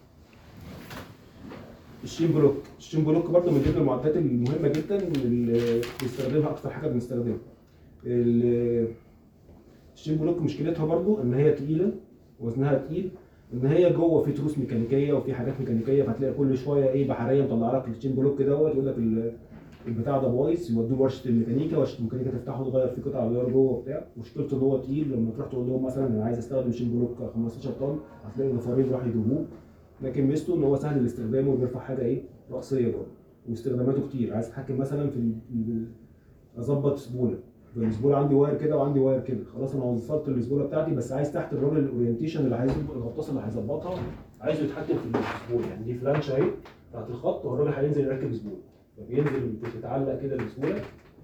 الشين بلوك الشين بلوك برضه من ضمن المعدات المهمه جدا اللي بنستخدمها اكتر حاجه بنستخدمها ال- الشين بلوك مشكلتها برضه ان هي تقيله وزنها تقيل ان هي جوه في تروس ميكانيكيه وفي حاجات ميكانيكيه فهتلاقي كل شويه ايه بحريه مطلع لك الشين بلوك دوت يقول لك ال- البتاع ده بايظ يودوه ورشه الميكانيكا ورشه الميكانيكا تفتحه تغير فيه قطع غيار جوه وبتاع مشكلته ان هو تقيل لما تروح تقول لهم مثلا انا عايز استخدم شين بلوك 15 طن هتلاقي النفارين راح يجيبوه لكن ميزته ان هو سهل الاستخدام وبيرفع حاجه ايه راسيه برضه واستخداماته كتير عايز اتحكم مثلا في ال- ال- اظبط سبوله السبوله عندي واير كده وعندي واير كده خلاص انا وصلت السبوله بتاعتي بس عايز تحت الراجل الاورينتيشن اللي عايز الغطاس اللي هيظبطها عايزه يتحكم في السبوله يعني دي فلانش اهي بتاعت الخط والراجل هينزل يركب سبوله فبينزل بتتعلق كده السبوله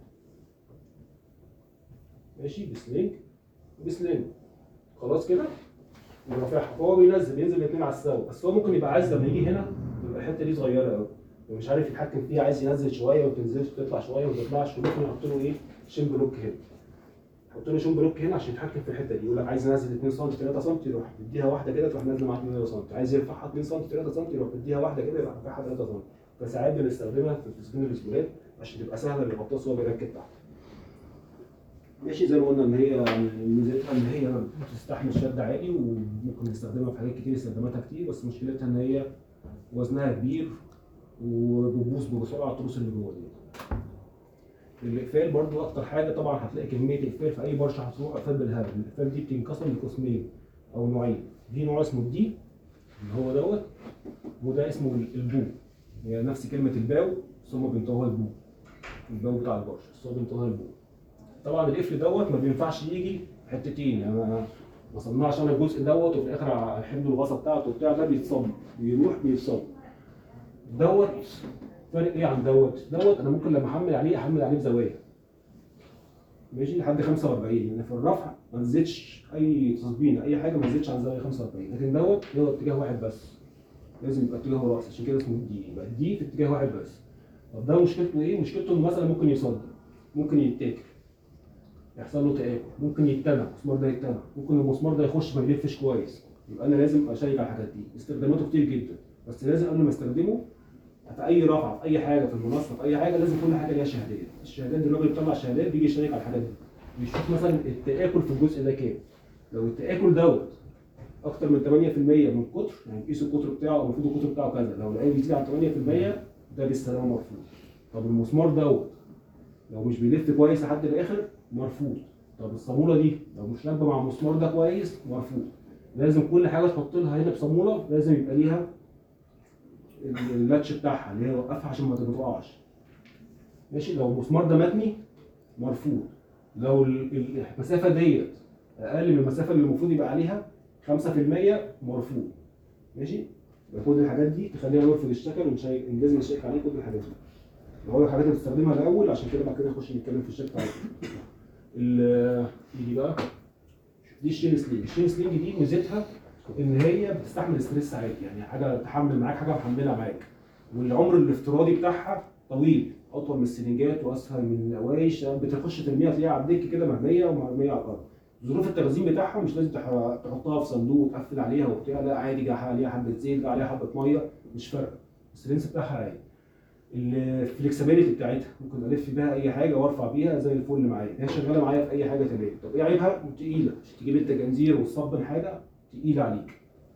ماشي بسلينج بسلينج خلاص كده ورافعها فهو بينزل ينزل الاثنين على السوا بس هو ممكن يبقى عايز لما يجي هنا يبقى الحته دي صغيره قوي ومش عارف يتحكم فيها عايز ينزل شويه وما تنزلش تطلع شويه وما تطلعش ممكن يحط له ايه شين بلوك هنا يحط له شين بلوك هنا عشان يتحكم في الحته دي يقول لك عايز ينزل 2 سم 3 سم يروح يديها واحده كده تروح نازله معاك 2 سم عايز يرفعها 2 سم 3 سم يروح يديها واحده كده يروح رافعها 3 سم فساعات بنستخدمها في تسخين الاسبولات عشان تبقى سهله للغطاس وهو بيركب تحت ماشي زي ما قلنا ان هي ميزتها ان هي بتستحمل شد عالي وممكن نستخدمها في حاجات كتير استخداماتها كتير بس مشكلتها ان هي وزنها كبير وبتبوظ بسرعه التروس اللي جوه دي. الاقفال برضو اكتر حاجه طبعا هتلاقي كميه اقفال في اي برشه هتروح اقفال بالهبل الاقفال دي بتنقسم لقسمين او نوعين في نوع اسمه الدي اللي هو دوت وده اسمه البو هي نفس كلمه الباو بس هم بينطوها البو الباو بتاع البرشه بس هو بينطوها البو طبعا القفل دوت ما بينفعش يجي حتتين يعني ما ما صنعش انا الجزء دوت وفي الاخر هحمل الغصه بتاعته وبتاع ده بيتصب بيروح بيتصب دوت فرق ايه عن دوت؟ دوت انا ممكن لما احمل عليه احمل عليه بزوايا ماشي لحد 45 لان في الرفع ما تزيدش اي تصبينه اي حاجه ما تزيدش عن زاويه 45 لكن دوت هو اتجاه واحد بس لازم يبقى اتجاهه راس عشان كده اسمه دي يبقى دي في اتجاه واحد بس طب ده مشكلته ايه؟ مشكلته انه مثلا ممكن يصدر ممكن يتاكل يحصل له تآكل ممكن يتنى المسمار ده يتنى ممكن المسمار ده يخش ما يلفش كويس يبقى انا لازم اشيك على الحاجات دي استخداماته كتير جدا بس لازم قبل ما استخدمه في اي رفعه في اي حاجه في المنصه في اي حاجه لازم كل حاجه ليها شهادات الشهادات دي الراجل بيطلع شهادات بيجي يشيك على الحاجات دي بيشوف مثلا التآكل في الجزء ده كام لو التآكل دوت اكتر من 8% من القطر يعني قيس القطر بتاعه او المفروض القطر بتاعه كذا لو لقاه بيزيد عن 8% ده باستخدام مرفوض طب المسمار دوت لو مش بيلف كويس لحد الاخر مرفوض طب الصاموله دي لو مش راكبه مع المسمار ده كويس مرفوض لازم كل حاجه تحط لها هنا بصاموله لازم يبقى ليها اللاتش بتاعها اللي هي وقفها عشان ما تقعش ماشي لو المسمار ده متني مرفوض لو ال- المسافه ديت اقل من المسافه اللي المفروض يبقى عليها 5% مرفوض ماشي يبقى كل الحاجات دي تخلينا نرفض الشكل ونشيك لازم نشيك عليه كل الحاجات دي هو الحاجات اللي بتستخدمها الاول عشان كده بعد كده نخش نتكلم في الشكل على طول. ال- دي بقى دي الشين سلينج الشين سلينج دي ميزتها ان هي بتستحمل ستريس عادي يعني حاجه تحمل معاك حاجه محمله معاك والعمر الافتراضي بتاعها طويل اطول من السلنجات واسهل من القوايش بتخش ترميها تلاقيها على الدك كده مرميه ومرميه على الارض ظروف التخزين بتاعها مش لازم تح- تحطها في صندوق وتقفل عليها وبتاع لا عادي جه عليها حبه زيت جه عليها حبه ميه مش فارقه السلنس بتاعها عادي الفلكسبيليتي بتاعتها ممكن الف بيها اي حاجه وارفع بيها زي الفل معايا هي شغاله معايا في اي حاجه تمام طب ايه عيبها تقيله عشان تجيب انت جنزير وتصبن حاجه تقيله عليك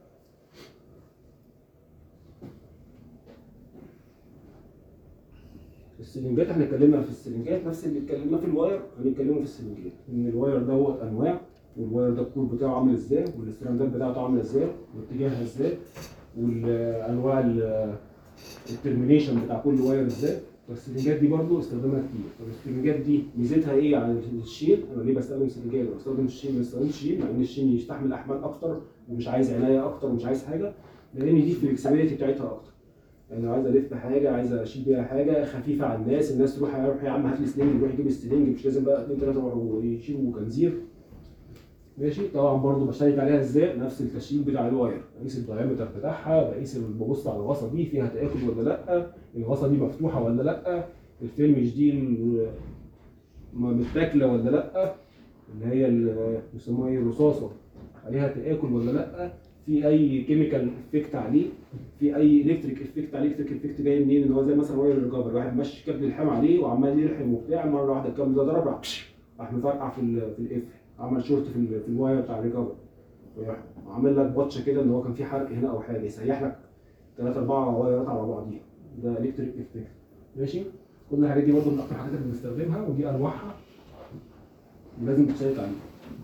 السلنجات احنا اتكلمنا في السلنجات نفس اللي اتكلمنا في الواير هنتكلموا في السلنجات ان الواير دوت انواع والواير ده الكور بتاعه عامل ازاي والاستراندات بتاعته عامله ازاي واتجاهها ازاي والانواع ال- الترمينيشن بتاع كل واير ازاي فالسلنجات دي برضو استخدامها كتير طب السلنجات دي ميزتها ايه عن الشين انا ليه بستخدم سلنجات انا بستخدم الشين ما بستخدمش الشين مع ان الشين يستحمل احمال اكتر ومش عايز عنايه اكتر ومش عايز حاجه لان دي الفلكسبيليتي بتاعتها اكتر يعني لو عايز الف حاجه عايز اشيل بيها حاجه خفيفه على الناس الناس تروح يروح يا عم هات لي سلنج يروح يجيب السلنج مش لازم بقى اثنين ثلاثه يروحوا يشيلوا كنزير ماشي طبعا برضو بشيك عليها ازاي نفس التشيك بتاع الواير بقيس الدايمتر بتاعها بقيس ببص على الغصه دي فيها تاكل ولا لا الغصه دي مفتوحه ولا لا الفيلمش دي ال- ما متاكله ولا لا اللي هي ال- بيسموها ايه الرصاصه عليها تاكل ولا لا في اي كيميكال افكت عليه في اي الكتريك افكت عليه الكتريك افكت جاي منين ان هو زي مثلا واير الريكفر واحد ماشي كابل الحام عليه وعمال يلحم وبتاع مره واحده الكابل ده ضرب راح بش، راح مفرقع في ال- في القفل عمل شورت في ال- في الواير بتاع الريكفر ويروح عامل لك بطشه كده ان هو كان في حرق هنا او حاجه يسيح لك ثلاثة أربعة وايرات على بعضيها ده الكتريك افكت ماشي كل الحاجات دي برضه من أكتر الحاجات اللي بنستخدمها ودي أنواعها لازم تشيك عليها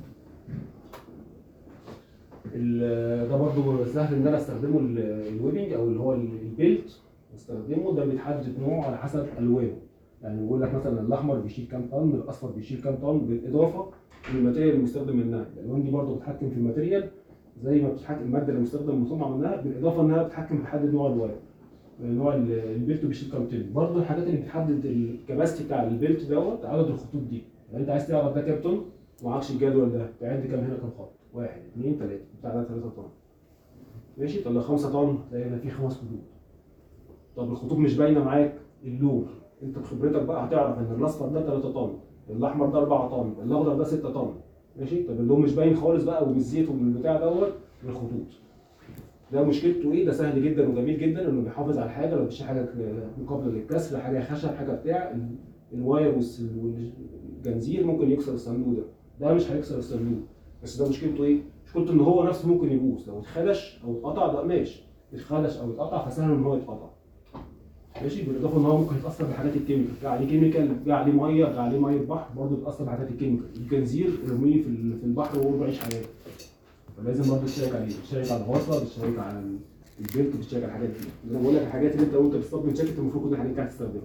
ال- ده برضه سهل ان انا استخدمه ال- الويبنج او اللي هو ال- البيلت استخدمه ده بيتحدد نوعه على حسب الوانه يعني بيقول لك مثلا الاحمر بيشيل كام طن الاصفر بيشيل كام طن بالاضافه للماتيريال المستخدم منها الالوان دي برضه بتتحكم في الماتيريال زي ما بتتحكم الماده اللي مستخدم مصنع منها بالاضافه انها بتتحكم في تحدد نوع الواير نوع ال- البيلت بيشيل كام طن برضه الحاجات اللي بتحدد الكباستي بتاع البيلت دوت عدد الخطوط دي يعني انت عايز تعرف ده كام طن ومعكش الجدول ده تعد كام هنا كام خط واحد اثنين ثلاثه بتاع ده 3 طن ماشي طب لو 5 طن تلاقي هنا في خمس خطوط طب الخطوط مش باينه معاك اللون انت بخبرتك بقى هتعرف ان الاصفر ده 3 طن الاحمر ده 4 طن الاخضر ده 6 طن ماشي طب اللون مش باين خالص بقى وبالزيت وبالبتاع دوت الخطوط ده مشكلته ايه ده سهل جدا وجميل جدا انه بيحافظ على الحاجه لو مفيش حاجه مقابله للكسر حاجه خشب حاجه بتاع ال- الواير والس- والجنزير ممكن يكسر الصندوق ده ده مش هيكسر الصندوق بس ده مشكلته ايه؟ مشكلته ان هو نفسه ممكن يبوظ لو اتخدش او اتقطع ده ماشي اتخدش او اتقطع فسهل ان هو يتقطع ماشي بالاضافه ان هو ممكن يتاثر بحاجات الكيميكال جه عليه كيميكال جه عليه ميه جه عليه ميه بحر برضه يتاثر بحاجات الكيميكال الجنزير ارميه في ال- في البحر وهو بيعيش حياته فلازم برضه تشيك عليه تشيك على الغطا تشيك على ال- البيلت تشيك على الحاجات دي زي ما بقول لك الحاجات اللي انت وانت بتصطاد جاكيت المفروض كل الحاجات دي هتستخدمها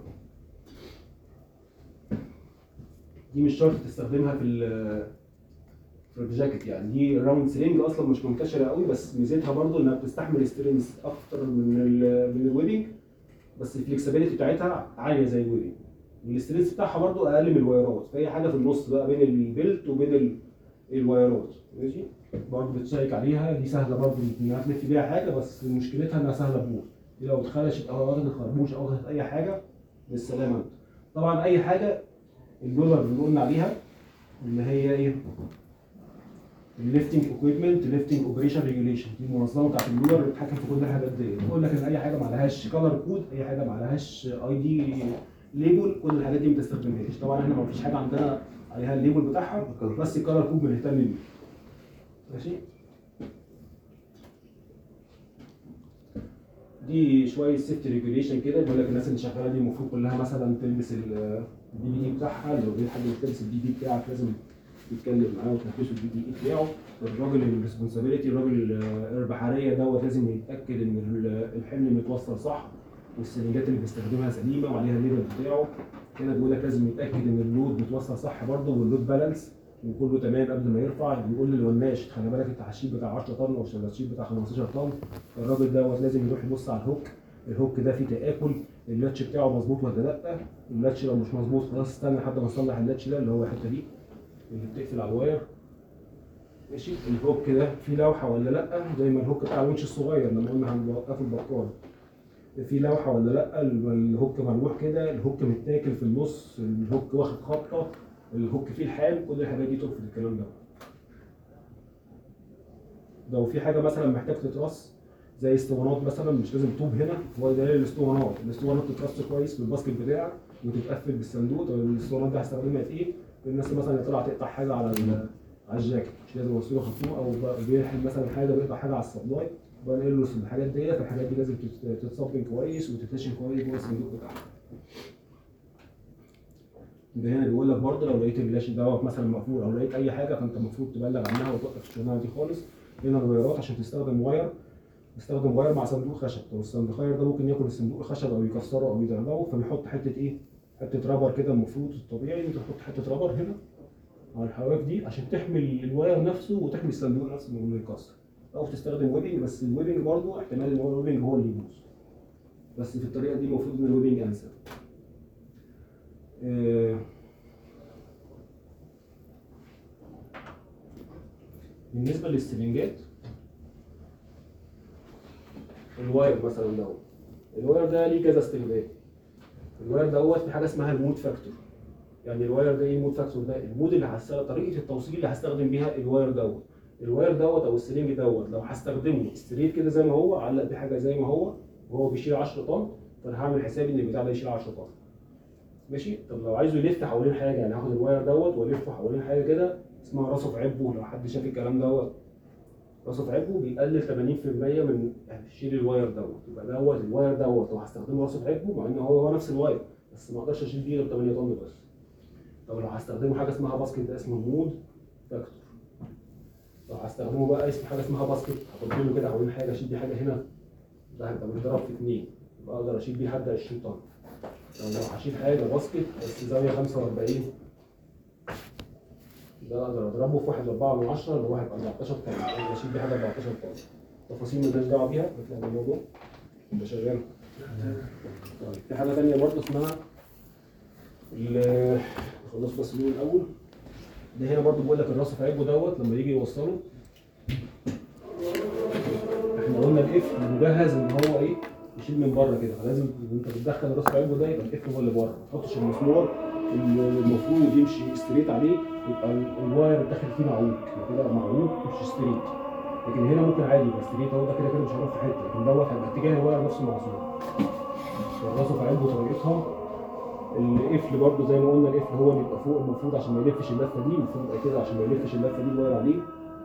دي مش شرط تستخدمها في ال- في الجاكيت يعني دي راوند سلينج اصلا مش منتشره قوي بس ميزتها برضو انها بتستحمل سترينز اكتر من ال من الويبنج بس الفلكسبيليتي بتاعتها عاليه زي الويبنج الاستريس بتاعها برضو اقل من الوايرات فهي حاجه في النص بقى بين البيلت وبين ال- الوايرات ماشي برضو بتشيك عليها دي سهله برضو انها تلف بيها حاجه بس مشكلتها انها سهله تبوظ دي لو اتخرشت او واخدت خربوش او واخدت اي حاجه بالسلامه انت طبعا اي حاجه الدولار اللي قلنا عليها اللي هي ايه الليفتنج اكويبمنت ليفتنج اوبريشن ريجوليشن دي المنظمه بتاعت الدولار اللي بتتحكم في كل الحاجات دي بتقول لك ان اي حاجه ما عليهاش كلر كود اي حاجه ما عليهاش اي دي ليبل كل الحاجات دي ما تستخدمهاش طبعا احنا ما فيش حاجه عندنا عليها الليبل بتاعها بس الكلر كود بنهتم بيه ماشي دي شويه سيفتي ريجوليشن كده بيقول لك الناس اللي شغاله دي المفروض كلها مثلا تلبس البي بي اي بتاعها لو في حد مش لابس البي بي بتاعك لازم يتكلم معاه وتنفذه البي بي اي بتاعه الراجل الريسبونسابيلتي الراجل البحريه دوت لازم يتاكد ان ال- الحمل متوصل صح والسرنجات اللي بيستخدمها سليمه وعليها الليبل بتاعه كده بيقول لك لازم يتاكد ان اللود متوصل صح برضه واللود بالانس وكله تمام قبل ما يرفع بيقول للوناش خلي بالك التحشيش بتاع 10 طن او التحشيش بتاع 15 طن الراجل دوت لازم يروح يبص على الهوك الهوك ده فيه تآكل اللاتش بتاعه مظبوط ولا لا اللاتش لو مش مظبوط خلاص استنى لحد ما نصلح اللاتش ده اللي هو الحته دي اللي بتقفل على الواير ماشي الهوك ده فيه لوحه ولا لا زي ما الهوك بتاع الونش الصغير لما قلنا هنوقفه البطال في لوحه ولا لا الهوك ملوح كده الهوك متاكل في النص الهوك واخد خبطه الهوك فيه الحال كل الحاجات دي تقفل الكلام ده لو في حاجه مثلا محتاج تترص زي اسطوانات مثلا مش لازم طوب هنا هو ده الاسطوانات الاسطوانات تترص كويس بالباسكت بتاعك وتتقفل بالصندوق طب الاسطوانات دي هستخدمها في ايه؟ الناس مثلا اللي طلع تقطع حاجه على ال- على الجاكيت مش لازم اوصله خرطوم او ب- بيلحم مثلا حاجه بيقطع حاجه على السبلاي بنقل له الحاجات ديت الحاجات دي لازم تت- تتصبن كويس وتتنشن كويس جوه الصندوق بتاعها ده هنا بيقول لك برضه لو لقيت اللاش دوت مثلا مقفول او لقيت اي حاجه فانت المفروض تبلغ عنها وتوقف الشغلانه دي خالص هنا الوايرات عشان تستخدم واير تستخدم واير مع صندوق خشب طب الصندوق ده ممكن ياكل الصندوق الخشب او يكسره او يدغدغه فبيحط حته ايه حته رابر كده المفروض الطبيعي انت تحط حته رابر هنا على الحواف دي عشان تحمي الواير نفسه وتحمي الصندوق نفسه من الكسر او تستخدم ويبنج بس الويبنج برضه احتمال ان هو الويبنج هو اللي يبوظ بس في الطريقه دي المفروض ان الويبنج انسب آه، بالنسبه للسلنجات الواير مثلا دوت الواير ده ليه كذا استخدام الواير دوت في حاجه اسمها المود فاكتور يعني الواير ده ايه المود فاكتور ده المود اللي هستخدم طريقه التوصيل اللي هستخدم بيها الواير دوت الواير دوت او السلنج دوت لو هستخدمه ستريت كده زي ما هو علق بيه حاجه زي ما هو وهو بيشيل 10 طن فانا هعمل حسابي ان البتاع ده يشيل 10 طن ماشي طب لو عايزه يلف حوالين حاجه يعني هاخد الواير دوت والفه حوالين حاجه كده اسمها راسه في عبه لو حد شاف الكلام دوت راسه في عبه بيقلل 80% من شيل الواير دوت يبقى دوت الواير دوت لو هستخدمه راسه في عبه مع ان هو هو نفس الواير بس ما اقدرش اشيل بيه غير 8 طن بس طب لو هستخدمه حاجه اسمها باسكت ده اسمه مود فاكتور لو هستخدمه بقى اسم حاجه اسمها باسكت هحط له كده حوالين حاجه اشيل بيه حاجه هنا ده هيبقى متضرب في اثنين يبقى اقدر اشيل بيه لحد 20 طن لو هشيل حاجه باسكت بس زاويه 45 ده اقدر اضربه في 1 4 من 10 اللي هو هيبقى 14 طن اقدر اشيل بيه حاجه 14 طن تفاصيل مالناش دعوه بيها نطلع من الموضوع ده شغال طيب في حاجه ثانيه برضه اسمها ال- خلاص بس نقول الاول ده هنا برضه بيقول لك الراس في عيبه دوت لما يجي يوصله احنا قلنا الاف مجهز ان هو ايه يشيل من بره كده فلازم انت بتدخل الراس في عيبه ده يبقى الاف هو اللي بره ما تحطش المسمار اللي المفروض يمشي ستريت عليه يبقى ال- الواير داخل فيه معوج يبقى كده معوج مش ستريت لكن هنا ممكن عادي يبقى ستريت هو ده كده كده مش هيروح في حته لكن دوت هيبقى اتجاه الواير نفسه معصوم الراسه في عيبه طريقتها القفل برضه زي ما قلنا القفل هو اللي يبقى فوق المفروض عشان ما يلفش اللفه دي المفروض يبقى كده عشان ما يلفش اللفه دي الواير عليه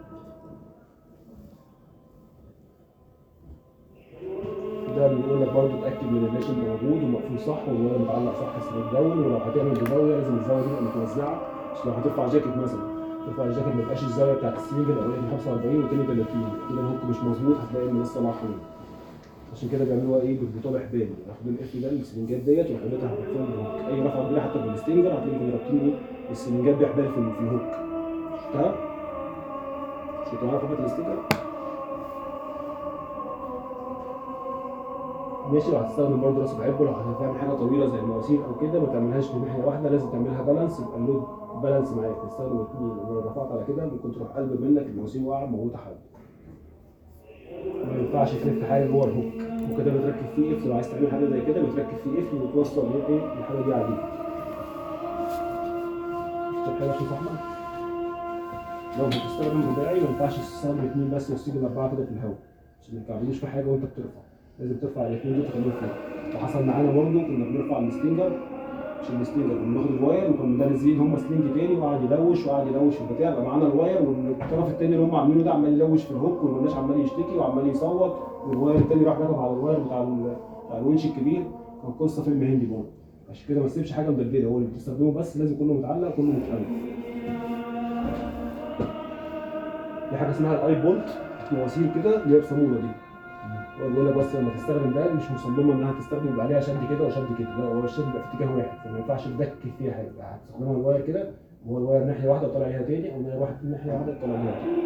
ده بيقول لك برضه اتاكد من اللاشن موجود ومقفول صح والواير متعلق صح ستريت داون ولو هتعمل بزاويه لازم الزاويه دي تبقى متوزعه عشان لو هترفع جاكيت مثلا ترفع الجاكيت ما يبقاش الزاويه بتاعت السلنج الاولاني 45 والتاني 30 كده الهوك مش مظبوط هتلاقي ان لسه معقول عشان كده بيعملوها ايه بالبطاقه حبال ياخدوا الاف ده السلنجات ديت ويحطوها بحبال الهوك اي رفعه كبيره حتى بالستنجر هتلاقيهم رابطين ايه السلنجات بحبال في في الهوك شفتها؟ شفتوا عارف رفعه الستنجر؟ ماشي لو هتستخدم برضه راس العبه لو هتعمل حاجه طويله زي المواسير او كده ما تعملهاش بناحيه واحده لازم تعملها بالانس يبقى اللود بالانس معاك تستخدم اثنين لو رفعت على كده ممكن تروح قلب منك المواسير واقعه موتة حد ما ينفعش تلف حاجه جوه الهوك وكده بتركب فيه قفل لو عايز تعمل حاجه زي كده بتركب فيه قفل وتوصل ايه ايه الحاجه دي عليه شفت حاجه عشان احمد لو بتستخدم رباعي ما ينفعش تستخدم اثنين بس وتسيب الاربعه كده في الهواء عشان ما يكعبلوش في حاجه وانت بترفع لازم ترفع الاثنين دول تخليهم فوق وحصل معانا برضه كنا بنرفع الستينجر مش الستينجر كنا بناخد الواير وكنا منزلين هم سلينج تاني وقعد يلوش وقعد يلوش في البتاع يبقى معانا الواير والطرف التاني اللي هم عاملينه ده عمال يلوش في الهوك والمناش عمال يشتكي وعمال يصوت والواير التاني راح راكب على الواير بتاع ال- بتاع الونش الكبير كان قصه فيلم هندي برضه عشان كده ما تسيبش حاجه مدلدله هو اللي بتستخدمه بس لازم كله متعلق كله متقلب في حاجه اسمها الاي بولت مواسير كده اللي هي بصاموله دي هو بيقول لك بس لما تستخدم ده مش مصممه انها تستخدم يبقى عليها شد كده وشد كده لا هو الشد بيبقى في اتجاه واحد فما ينفعش تدك فيها حاجه هتستخدمها الواير كده وهو الواير ناحيه واحده وطالع عليها تاني او ناحيه واحده ناحيه واحده طالع عليها تاني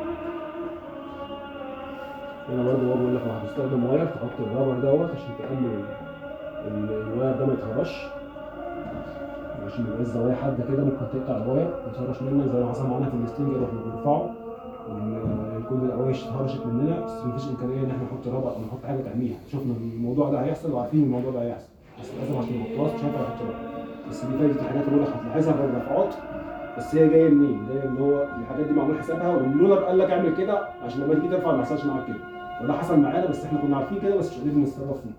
هنا برضه هو بيقول لك لو هتستخدم واير تحط الرابر دوت عشان تأمن ال- ال- الواير ده ما يتهرش عشان يبقى الزوايا حاده كده ممكن تقطع الواير ويتهرش منك زي ما حصل معانا في الستينجر واحنا بنرفعه وال- كل القوايش اتهرشت مننا بس مفيش امكانيه ان احنا نحط رابع او نحط حاجه تعميها شفنا الموضوع ده هيحصل وعارفين الموضوع ده هيحصل بس لازم عشان ما نحطهاش مش هينفع نحط رابع بس دي فايده الحاجات اللي بقول لك هتلاحظها في الرفعات بس هي جايه منين؟ جايه ان هو الحاجات دي معمول حسابها واللودر قال لك اعمل كده عشان لما تيجي ترفع ما يحصلش معاك كده وده حصل معانا بس احنا كنا عارفين كده بس مش قادرين نتصرف فيه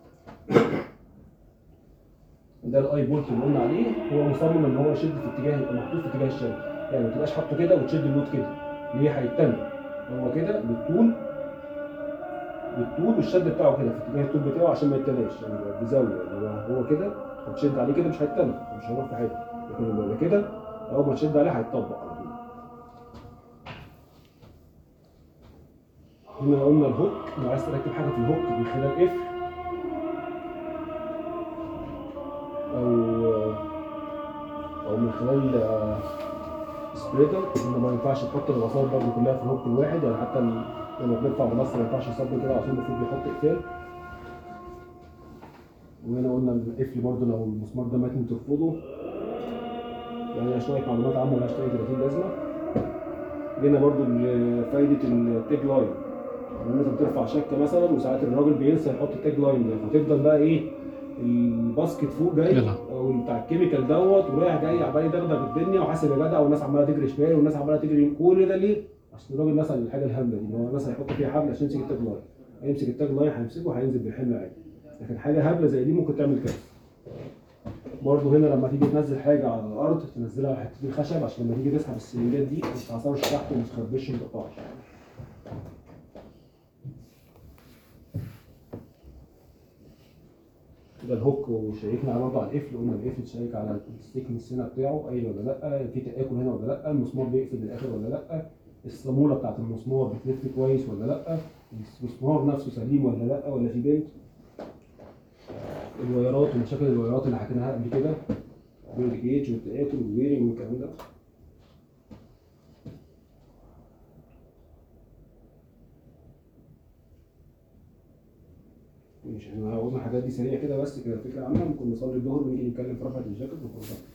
ده الاي بولت اللي قلنا عليه هو مصمم ان هو يشد في اتجاه يبقى محطوط في اتجاه الشد يعني ما تبقاش حاطه كده وتشد اللود كده ليه هيتنى هو كده بالطول بالطول والشد بتاعه كده في اتجاه الطول بتاعه عشان ما يتناش يعني يبقى بزاويه يعني هو هو كده هتشد عليه كده مش هيتنى مش هيروح في حته لكن لما يبقى كده اول ما تشد عليه هيتطبق على طول هنا قلنا الهوك لو عايز تركب حاجه في الهوك من خلال قفل او او من خلال آه، سبريدر ان ما ينفعش تحط الوسائط برضه كلها في الهوك الواحد يعني حتى ال- لما بنرفع بنص ما ينفعش يصب كده عشان المفروض بيحط اقفال وهنا قلنا القفل برضه لو المسمار ده متن ترفضه يعني شويه معلومات عامه ولا شويه 30 لازمه جينا برضه لفايده التاج لاين لما انت بترفع شكه مثلا وساعات الراجل بينسى يحط التاج لاين ده فتفضل بقى ايه الباسكت فوق جاي يلا. او بتاع الكيميكال دوت ورايح جاي عمال يدغدغ الدنيا وحاسب يا جدع والناس عماله تجري شمال والناس عماله تجري يمين. كل ده ليه؟ عشان الراجل مثلا الحاجه الهبله دي ان هو مثلا يحط فيها حبل عشان يمسك التاج لاين هيمسك التاج لاين هيمسكه هينزل بالحمل عادي لكن حاجه هبله زي دي ممكن تعمل كده برضه هنا لما تيجي تنزل حاجه على الارض تنزلها على حتتين خشب عشان لما تيجي تسحب السلنجات دي ما تتعصرش تحت وما تخربش وما تقطعش ده الهوك وشيكنا برضه على القفل قلنا القفل تشيك على الستيكنس هنا بتاعه قايل ولا لا في تآكل هنا ولا لا المسمار بيقفل للاخر ولا لا الصاموله بتاعت المسمار بتلف كويس ولا لا المسمار نفسه سليم ولا لا ولا في بنت الوايرات ومشاكل الوايرات اللي حكيناها قبل كده بيرد جيج والتآكل والويرنج والكلام ده مش احنا قلنا الحاجات دي سريع كده بس كده فكره عامه ممكن نصلي الظهر ونيجي نتكلم في رفعه الجاكيت ونخلص